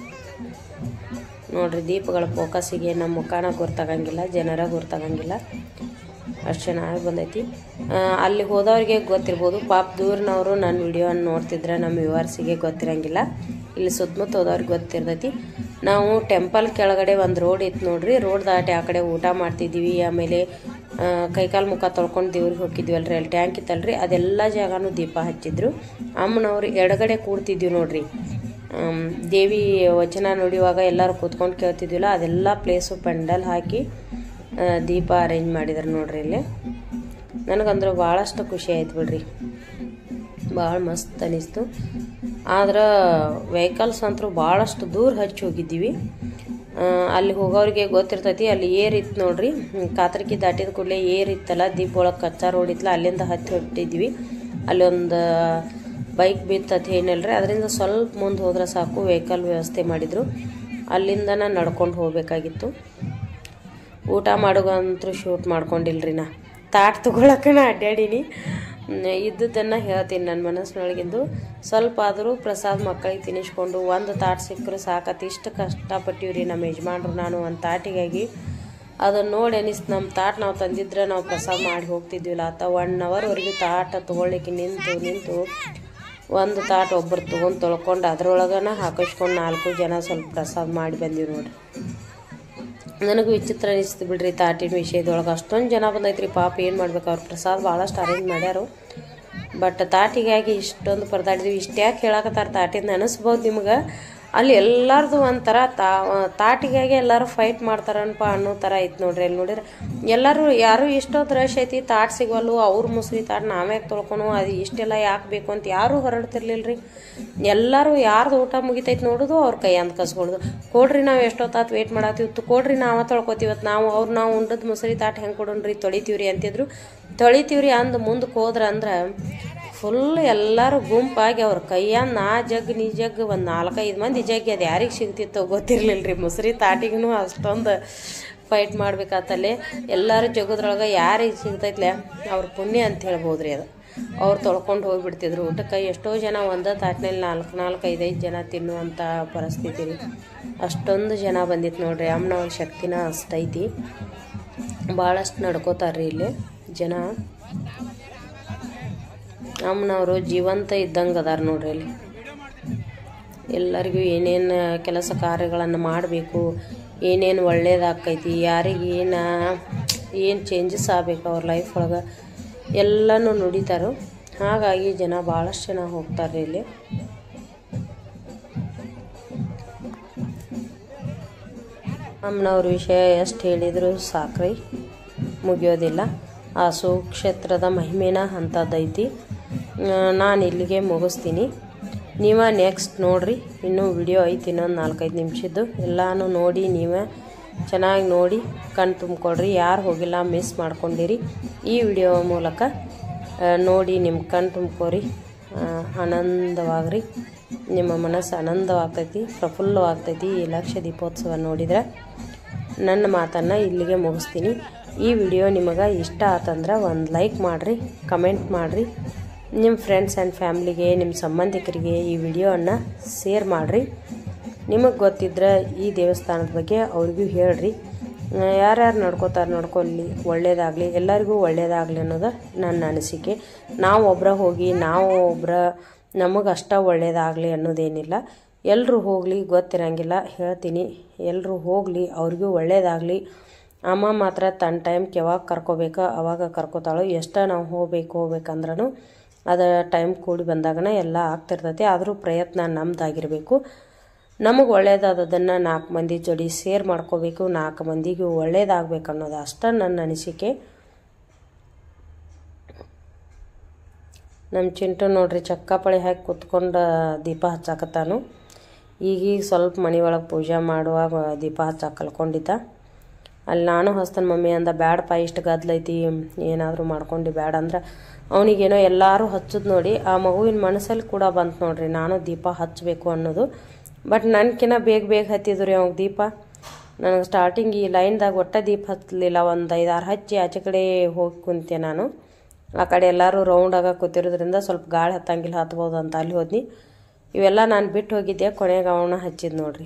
ನೋಡ್ರಿ ದೀಪಗಳ ಫೋಕಸ್ಸಿಗೆ ನಮ್ಮ ಮುಖಾನ ಗುರ್ತಾಗಂಗಿಲ್ಲ ಜನರ ಗುರ್ತಾಗಂಗಿಲ್ಲ ಅಷ್ಟು ಚೆನ್ನಾಗಿ ಬಂದೈತಿ ಆ, ಅಲ್ಲಿ ಹೋದವ್ರಿಗೆ ಗೊತ್ತಿರ್ಬೋದು ಪಾಪ ದೂರಿನವರು ನನ್ನ ವಿಡಿಯೋನ ನೋಡ್ತಿದ್ರೆ ನಮ್ಮ ವ್ಯೂವರ್ಸಿಗೆ ಗೊತ್ತಿರಂಗಿಲ್ಲ ಇಲ್ಲಿ ಸುತ್ತಮುತ್ತ ಹೋದವ್ರಿಗೆ ಗೊತ್ತಿರ್ತೈತಿ ನಾವು ಟೆಂಪಲ್ ಕೆಳಗಡೆ ಒಂದು ರೋಡ್ ಇತ್ತು ನೋಡ್ರಿ ರೋಡ್ ದಾಟಿ ಆ ಕಡೆ ಊಟ ಮಾಡ್ತಿದ್ದೀವಿ ಆಮೇಲೆ ಆ, ಕೈಕಾಲು ಮುಖ ತೊಳ್ಕೊಂಡು ದೇವ್ರಿಗೆ ಹೋಗಿದ್ವಲ್ರಿ ಅಲ್ಲಿ ಟ್ಯಾಂಕ್ ಇತ್ತಲ್ರಿ ಅದೆಲ್ಲ ಜಾಗನೂ ದೀಪ ಹಚ್ಚಿದ್ರು ಅಮ್ಮನವ್ರು ಎಡಗಡೆ ಕೂಡ್ತಿದ್ವಿ ನೋಡ್ರಿ ಆಮ್, ದೇವಿ ವಚನ ನುಡಿಯುವಾಗ ಎಲ್ಲರೂ ಕೂತ್ಕೊಂಡು ಕೇಳ್ತಿದ್ವಿಲ್ಲ ಅದೆಲ್ಲ ಪ್ಲೇಸು ಪೆಂಡಲ್ ಹಾಕಿ ಆ, ದೀಪ ಅರೇಂಜ್ ಮಾಡಿದ್ರು ನೋಡ್ರಿ ಇಲ್ಲಿ ನನಗಂದ್ರೆ ಭಾಳಷ್ಟು ಖುಷಿ ಆಯ್ತು ಬಿಡ್ರಿ ಭಾಳ ಮಸ್ತ್ ಅನಿಸ್ತು ಆದ್ರೆ ವೆಹಿಕಲ್ಸ್ ಅಂತೂ ಭಾಳಷ್ಟು ದೂರ ಹಚ್ಚಿ ಹೋಗಿದ್ದೀವಿ ಆ, ಅಲ್ಲಿ ಹೋಗೋರಿಗೆ ಗೊತ್ತಿರ್ತೈತಿ ಅಲ್ಲಿ ಏರ್ ಇತ್ತು ನೋಡ್ರಿ ಹ್ಮ್, ಕಾತರ್ಕಿ ದಾಟಿದ ಕೂಡಲೇ ಏರ್ ಇತ್ತಲ್ಲ ದೀಪ ಒಳಗೆ ಕಚ್ಚಾ ರೋಡ್ ಇತ್ತಲ್ಲ ಅಲ್ಲಿಂದ ಹತ್ತಿ ಹೊಟ್ಟಿದ್ವಿ ಅಲ್ಲಿ ಒಂದು ಬೈಕ್ ಬಿತ್ತತ್ ಏನಲ್ರಿ ಅದರಿಂದ ಸ್ವಲ್ಪ ಮುಂದೆ ಹೋದ್ರೆ ಸಾಕು ವೆಹಿಕಲ್ ವ್ಯವಸ್ಥೆ ಮಾಡಿದರು ಅಲ್ಲಿಂದನ ನಡ್ಕೊಂಡು ಹೋಗಬೇಕಾಗಿತ್ತು ಊಟ ಮಾಡೋಗಂತೂ ಶೂಟ್ ಮಾಡ್ಕೊಂಡಿಲ್ರಿ ನಾ ತಾಟ್ ತಗೊಳಕನ ಅಡ್ಡಾಡೀನಿ ಇದ್ದದ್ದನ್ನು ಹೇಳ್ತೀನಿ ನನ್ನ ಮನಸ್ಸಿನೊಳಗಿಂದು ಸ್ವಲ್ಪ ಆದರೂ ಪ್ರಸಾದ ಮಕ್ಕಳಿಗೆ ತಿನ್ನಿಸ್ಕೊಂಡು ಒಂದು ತಾಟ್ ಸಿಕ್ಕರು ಸಾಕತ್ತು ಇಷ್ಟು ಕಷ್ಟಪಟ್ಟಿವ್ರಿ ನಮ್ಮ ಯಜಮಾನ್ರು ನಾನು ಒಂದು ತಾಟಿಗಾಗಿ ಅದನ್ನು ನೋಡಿ ಅನಿಸ್ತು ನಮ್ಮ ತಾಟ್ ನಾವು ತಂದಿದ್ರೆ ನಾವು ಪ್ರಸಾದ ಮಾಡಿ ಹೋಗ್ತಿದ್ವಿಲ್ಲ ಆತ ಒನ್ ಅವರ್ವರೆಗೂ ತಾಟ ತೊಗೊಳ್ಲಿಕ್ಕೆ ನಿಂತು ನಿಂತು ಒಂದು ತಾಟ್ ಒಬ್ಬರು ತೊಗೊಂಡು ತೊಳ್ಕೊಂಡು ಅದ್ರೊಳಗನ ಹಾಕಿಸ್ಕೊಂಡು ನಾಲ್ಕು ಜನ ಸ್ವಲ್ಪ ಪ್ರಸಾದ ಮಾಡಿ ಬಂದೀವಿ ನೋಡ್ರಿ ನನಗೂ ವಿಚಿತ್ರ ಅನಿಸ್ತು ಬಿಡ್ರಿ ತಾಟಿನ ವಿಷಯದೊಳಗೆ ಅಷ್ಟೊಂದು ಜನ ಬಂದೈತ್ರಿ ಪಾಪ ಏನು ಮಾಡ್ಬೇಕು ಅವ್ರು ಪ್ರಸಾದ ಭಾಳಷ್ಟು ಅರೇಂಜ್ ಮಾಡ್ಯಾರು ಬಟ್ ತಾಟಿಗಾಗಿ ಇಷ್ಟೊಂದು ಪರದಾಡಿದ್ವಿ ಇಷ್ಟು ಯಾಕೆ ಹೇಳಕತ್ತಾರ ತಾಟಿಂದ ಅನಿಸ್ಬೋದು ನಿಮ್ಗೆ ಅಲ್ಲಿ ಎಲ್ಲರದು ಒಂಥರ ತಾ ತಾಟಿಗಾಗಿ ಎಲ್ಲರೂ ಫೈಟ್ ಮಾಡ್ತಾರನಪ್ಪ ಅನ್ನೋ ಥರ ಐತೆ ನೋಡ್ರಿ ಅಲ್ಲಿ ನೋಡಿದ್ರೆ ಎಲ್ಲರೂ ಯಾರು ಇಷ್ಟೊಂದು ರಶ್ ಐತಿ ತಾಟ್ ಸಿಗವಲ್ಲು ಅವ್ರ ಮುಸ್ರಿ ತಾಟ್ ನಾವೇ ತೊಳ್ಕೊನು ಅದು ಇಷ್ಟೆಲ್ಲ ಯಾಕೆ ಬೇಕು ಅಂತ ಯಾರೂ ಹೊರಡ್ತಿರ್ಲಿಲ್ಲ ರೀ ಎಲ್ಲರೂ ಯಾರ್ದು ಊಟ ಮುಗಿತೈತೆ ನೋಡೋದು ಅವ್ರ ಕೈ ಅಂತ ಕಸ್ಕೊಳ್ಳೋದು ಕೊಡ್ರಿ ನಾವು ಎಷ್ಟೊತ್ತಾತು ವೇಟ್ ಮಾಡತ್ತೀವಿ ಕೊಡ್ರಿ ನಾವು ತೊಳ್ಕೊತೀವತ್ತು ನಾವು ಅವ್ರು ನಾವು ಉಂಡದ್ ಮುಸ್ರಿ ತಾಟ್ ಹೆಂಗೆ ಕೊಡೋಣ್ರಿ ತೊಳಿತೀವ್ರಿ ಅಂತಿದ್ರು ತೊಳಿತೀವ್ರಿ ಅಂದು ಮುಂದಕ್ಕೆ ಹೋದ್ರ ಅಂದ್ರೆ ಫುಲ್ ಎಲ್ಲರೂ ಗುಂಪಾಗಿ ಅವ್ರ ಕೈಯನ್ನ ನಾ ಜಗ್ ನೀ ಜಗ್ ಒಂದು ನಾಲ್ಕೈದು ಮಂದಿ ಜಗ್ಗಿ ಅದು ಯಾರಿಗೆ ಸಿಗ್ತಿತ್ತೋ ಗೊತ್ತಿರಲಿಲ್ಲ ರೀ ಮುಸ್ರಿ ತಾಟಿಗೂ ಅಷ್ಟೊಂದು ಫೈಟ್ ಮಾಡ್ಬೇಕಾತಲ್ಲೇ ಎಲ್ಲರೂ ಜಗದ್ರೊಳಗೆ ಯಾರಿಗೆ ಸಿಗ್ತೈತ್ಲೆ ಅವ್ರ ಪುಣ್ಯ ಅಂತ ಹೇಳ್ಬೋದು ರೀ ಅದು ಅವ್ರು ತೊಳ್ಕೊಂಡು ಹೋಗ್ಬಿಡ್ತಿದ್ರು ಊಟಕ್ಕೆ ಎಷ್ಟೋ ಜನ ಒಂದೇ ತಾಟ್ನಲ್ಲಿ ನಾಲ್ಕು ನಾಲ್ಕು ಐದೈದು ಜನ ತಿನ್ನುವಂಥ ಪರಿಸ್ಥಿತಿ ರೀ ಅಷ್ಟೊಂದು ಜನ ಬಂದಿತ್ತು ನೋಡ್ರಿ ಅಮ್ಮನವ್ರ ಶಕ್ತಿನ ಅಷ್ಟೈತಿ ಭಾಳಷ್ಟು ನಡ್ಕೋತಾರ್ರಿ ಇಲ್ಲಿ ಜನ ಅಮ್ಮನವರು ಜೀವಂತ ಇದ್ದಂಗೆ ಅದಾರ ನೋಡ್ರಿ ಇಲ್ಲಿ ಎಲ್ಲರಿಗೂ ಏನೇನು ಕೆಲಸ ಕಾರ್ಯಗಳನ್ನು ಮಾಡಬೇಕು ಏನೇನು ಒಳ್ಳೇದಾಕೈತಿ ಯಾರಿಗೆ ಏನು ಏನು ಚೇಂಜಸ್ ಆಗ್ಬೇಕು ಅವ್ರ ಲೈಫ್ ಒಳಗೆ ಎಲ್ಲನೂ ನುಡಿತಾರೋ ಹಾಗಾಗಿ ಜನ ಭಾಳಷ್ಟು ಜನ ಹೋಗ್ತಾರೆ ಇಲ್ಲಿ ಅಮ್ಮನವ್ರ ವಿಷಯ ಎಷ್ಟು ಹೇಳಿದರೂ ಸಾಕ್ರಿ ಮುಗಿಯೋದಿಲ್ಲ ಆ ಸುಕ್ಷೇತ್ರದ ಮಹಿಮೆನ ಅಂಥದ್ದೈತಿ ನಾನು ಇಲ್ಲಿಗೆ ಮುಗಿಸ್ತೀನಿ ನೀವೇ ನೆಕ್ಸ್ಟ್ ನೋಡ್ರಿ ಇನ್ನೂ ವಿಡಿಯೋ ಐತಿ ಇನ್ನೊಂದು ನಾಲ್ಕೈದು ನಿಮಿಷದ್ದು ಎಲ್ಲನೂ ನೋಡಿ ನೀವೇ ಚೆನ್ನಾಗಿ ನೋಡಿ ಕಣ್ ತುಂಬ್ಕೊಳ್ರಿ ಯಾರು ಹೋಗಿಲ್ಲ ಮಿಸ್ ಮಾಡ್ಕೊಂಡಿರಿ ಈ ವಿಡಿಯೋ ಮೂಲಕ ಆ, ನೋಡಿ ನಿಮ್ಮ ಕಣ್ ತುಂಬ್ಕೊರಿ ಆ, ಆನಂದವಾಗ್ರಿ ನಿಮ್ಮ ಮನಸ್ಸು ಆನಂದವಾಗ್ತೈತಿ ಪ್ರಫುಲ್ಲವಾಗ್ತೈತಿ ಈ ಲಕ್ಷ ದೀಪೋತ್ಸವ ನೋಡಿದ್ರೆ ನನ್ನ ಮಾತನ್ನು ಇಲ್ಲಿಗೆ ಮುಗಿಸ್ತೀನಿ ಈ ವಿಡಿಯೋ ನಿಮಗೆ ಇಷ್ಟ ಆತಂದ್ರೆ ಒಂದು ಲೈಕ್ ಮಾಡಿರಿ ಕಮೆಂಟ್ ಮಾಡಿರಿ ನಿಮ್ಮ ಫ್ರೆಂಡ್ಸ್ ಆ್ಯಂಡ್ ಫ್ಯಾಮ್ಲಿಗೆ ನಿಮ್ಮ ಸಂಬಂಧಿಕರಿಗೆ ಈ ವಿಡಿಯೋವನ್ನು ಶೇರ್ ಮಾಡಿರಿ ನಿಮಗೆ ಗೊತ್ತಿದ್ರೆ ಈ ದೇವಸ್ಥಾನದ ಬಗ್ಗೆ ಅವ್ರಿಗೂ ಹೇಳ್ರಿ ಯಾರ್ಯಾರು ನಡ್ಕೋತಾರೆ ನಡ್ಕೊಳ್ಳಿ ಒಳ್ಳೇದಾಗಲಿ ಎಲ್ಲರಿಗೂ ಒಳ್ಳೇದಾಗಲಿ ಅನ್ನೋದು ನನ್ನ ಅನಿಸಿಕೆ ನಾವು ಒಬ್ಬರ ಹೋಗಿ ನಾವು ಒಬ್ಬರ ನಮಗಷ್ಟ ಒಳ್ಳೇದಾಗಲಿ ಅನ್ನೋದೇನಿಲ್ಲ ಎಲ್ಲರೂ ಹೋಗಲಿ ಗೊತ್ತಿರಂಗಿಲ್ಲ ಹೇಳ್ತೀನಿ ಎಲ್ಲರೂ ಹೋಗಲಿ ಅವ್ರಿಗೂ ಒಳ್ಳೇದಾಗಲಿ ಅಮ್ಮ ಮಾತ್ರ ತನ್ನ ಟೈಮ್ಗೆ ಯಾವಾಗ ಕರ್ಕೋಬೇಕೋ ಅವಾಗ ಕರ್ಕೋತಾಳು ಎಷ್ಟ ನಾವು ಹೋಗ್ಬೇಕು ಹೋಗ್ಬೇಕಂದ್ರೂ ಅದು ಟೈಮ್ ಕೂಡಿ ಬಂದಾಗನ ಎಲ್ಲ ಆಗ್ತಿರ್ತೈತಿ ಆದರೂ ಪ್ರಯತ್ನ ನಮ್ದಾಗಿರಬೇಕು ನಮಗೆ ಒಳ್ಳೇದಾದದನ್ನು ನಾಲ್ಕು ಮಂದಿ ಜೋಡಿ ಶೇರ್ ಮಾಡ್ಕೋಬೇಕು ನಾಲ್ಕು ಮಂದಿಗೂ ಒಳ್ಳೇದಾಗಬೇಕು ಅನ್ನೋದು ಅಷ್ಟೇ ನನ್ನ ಅನಿಸಿಕೆ ನಮ್ಮ ಚಿಂಟು ನೋಡ್ರಿ ಚಕ್ಕಾಪಳಿ ಹಾಕಿ ಕುತ್ಕೊಂಡು ದೀಪ ಹಚ್ಚಾಕತ್ತಾನು ಈಗೀಗ ಸ್ವಲ್ಪ ಮನೆ ಒಳಗೆ ಪೂಜೆ ಮಾಡುವಾಗ ದೀಪ ಹಚ್ಚಾಕ ಕಲ್ಕೊಂಡಿದ್ದ ಅಲ್ಲಿ ನಾನು ಹಚ್ತಾನೆ ಮಮ್ಮಿ ಅಂದ ಬ್ಯಾಡಪ್ಪ ಇಷ್ಟು ಗದ್ಲೈತಿ ಏನಾದರೂ ಮಾಡ್ಕೊಂಡು ಬ್ಯಾಡ ಅಂದ್ರೆ ಅವನಿಗೇನೋ ಎಲ್ಲರೂ ಹಚ್ಚೋದು ನೋಡಿ ಆ ಮಗುವಿನ ಮನಸ್ಸಲ್ಲಿ ಕೂಡ ಬಂತು ನೋಡ್ರಿ ನಾನು ದೀಪ ಹಚ್ಚಬೇಕು ಅನ್ನೋದು ಬಟ್ ನನ್ಕಿನ್ನ ಬೇಗ ಬೇಗ ಹತ್ತಿದ್ರು ರೀ ಅವ್ಗೆ ದೀಪ ನನಗೆ ಸ್ಟಾರ್ಟಿಂಗ್ ಈ ಲೈನ್ದಾಗ ಒಟ್ಟ ದೀಪ ಹತ್ತಲಿಲ್ಲ ಒಂದು ಐದಾರು ಹಚ್ಚಿ ಆಚೆ ಕಡೆ ಹೋಗಿ ಕುಂತೆ ನಾನು ಆ ಕಡೆ ಎಲ್ಲರೂ ರೌಂಡಾಗ ಕೂತಿರೋದ್ರಿಂದ ಸ್ವಲ್ಪ ಗಾಳಿ ಹತ್ತಂಗಿಲ್ಲ ಹತ್ಬೋದು ಅಂತ ಅಲ್ಲಿ ಹೋದ್ನಿ ಇವೆಲ್ಲ ನಾನು ಬಿಟ್ಟು ಹೋಗಿದ್ದೆ ಕೊನೆಗೆ ಅವನ ಹಚ್ಚಿದ್ ನೋಡ್ರಿ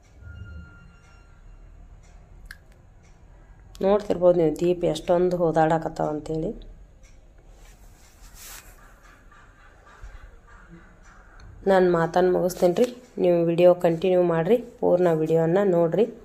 ನೋಡ್ತಿರ್ಬೋದು ನೀವು ದೀಪ ಎಷ್ಟೊಂದು ಹೋದಾಡಕತ್ತಾವ ಅಂತೇಳಿ ನಾನು ಮಾತನ್ನು ಮುಗಿಸ್ತೀನಿ ರೀ ನೀವು ವಿಡಿಯೋ ಕಂಟಿನ್ಯೂ ಮಾಡಿರಿ ಪೂರ್ಣ ವಿಡಿಯೋನ ನೋಡಿರಿ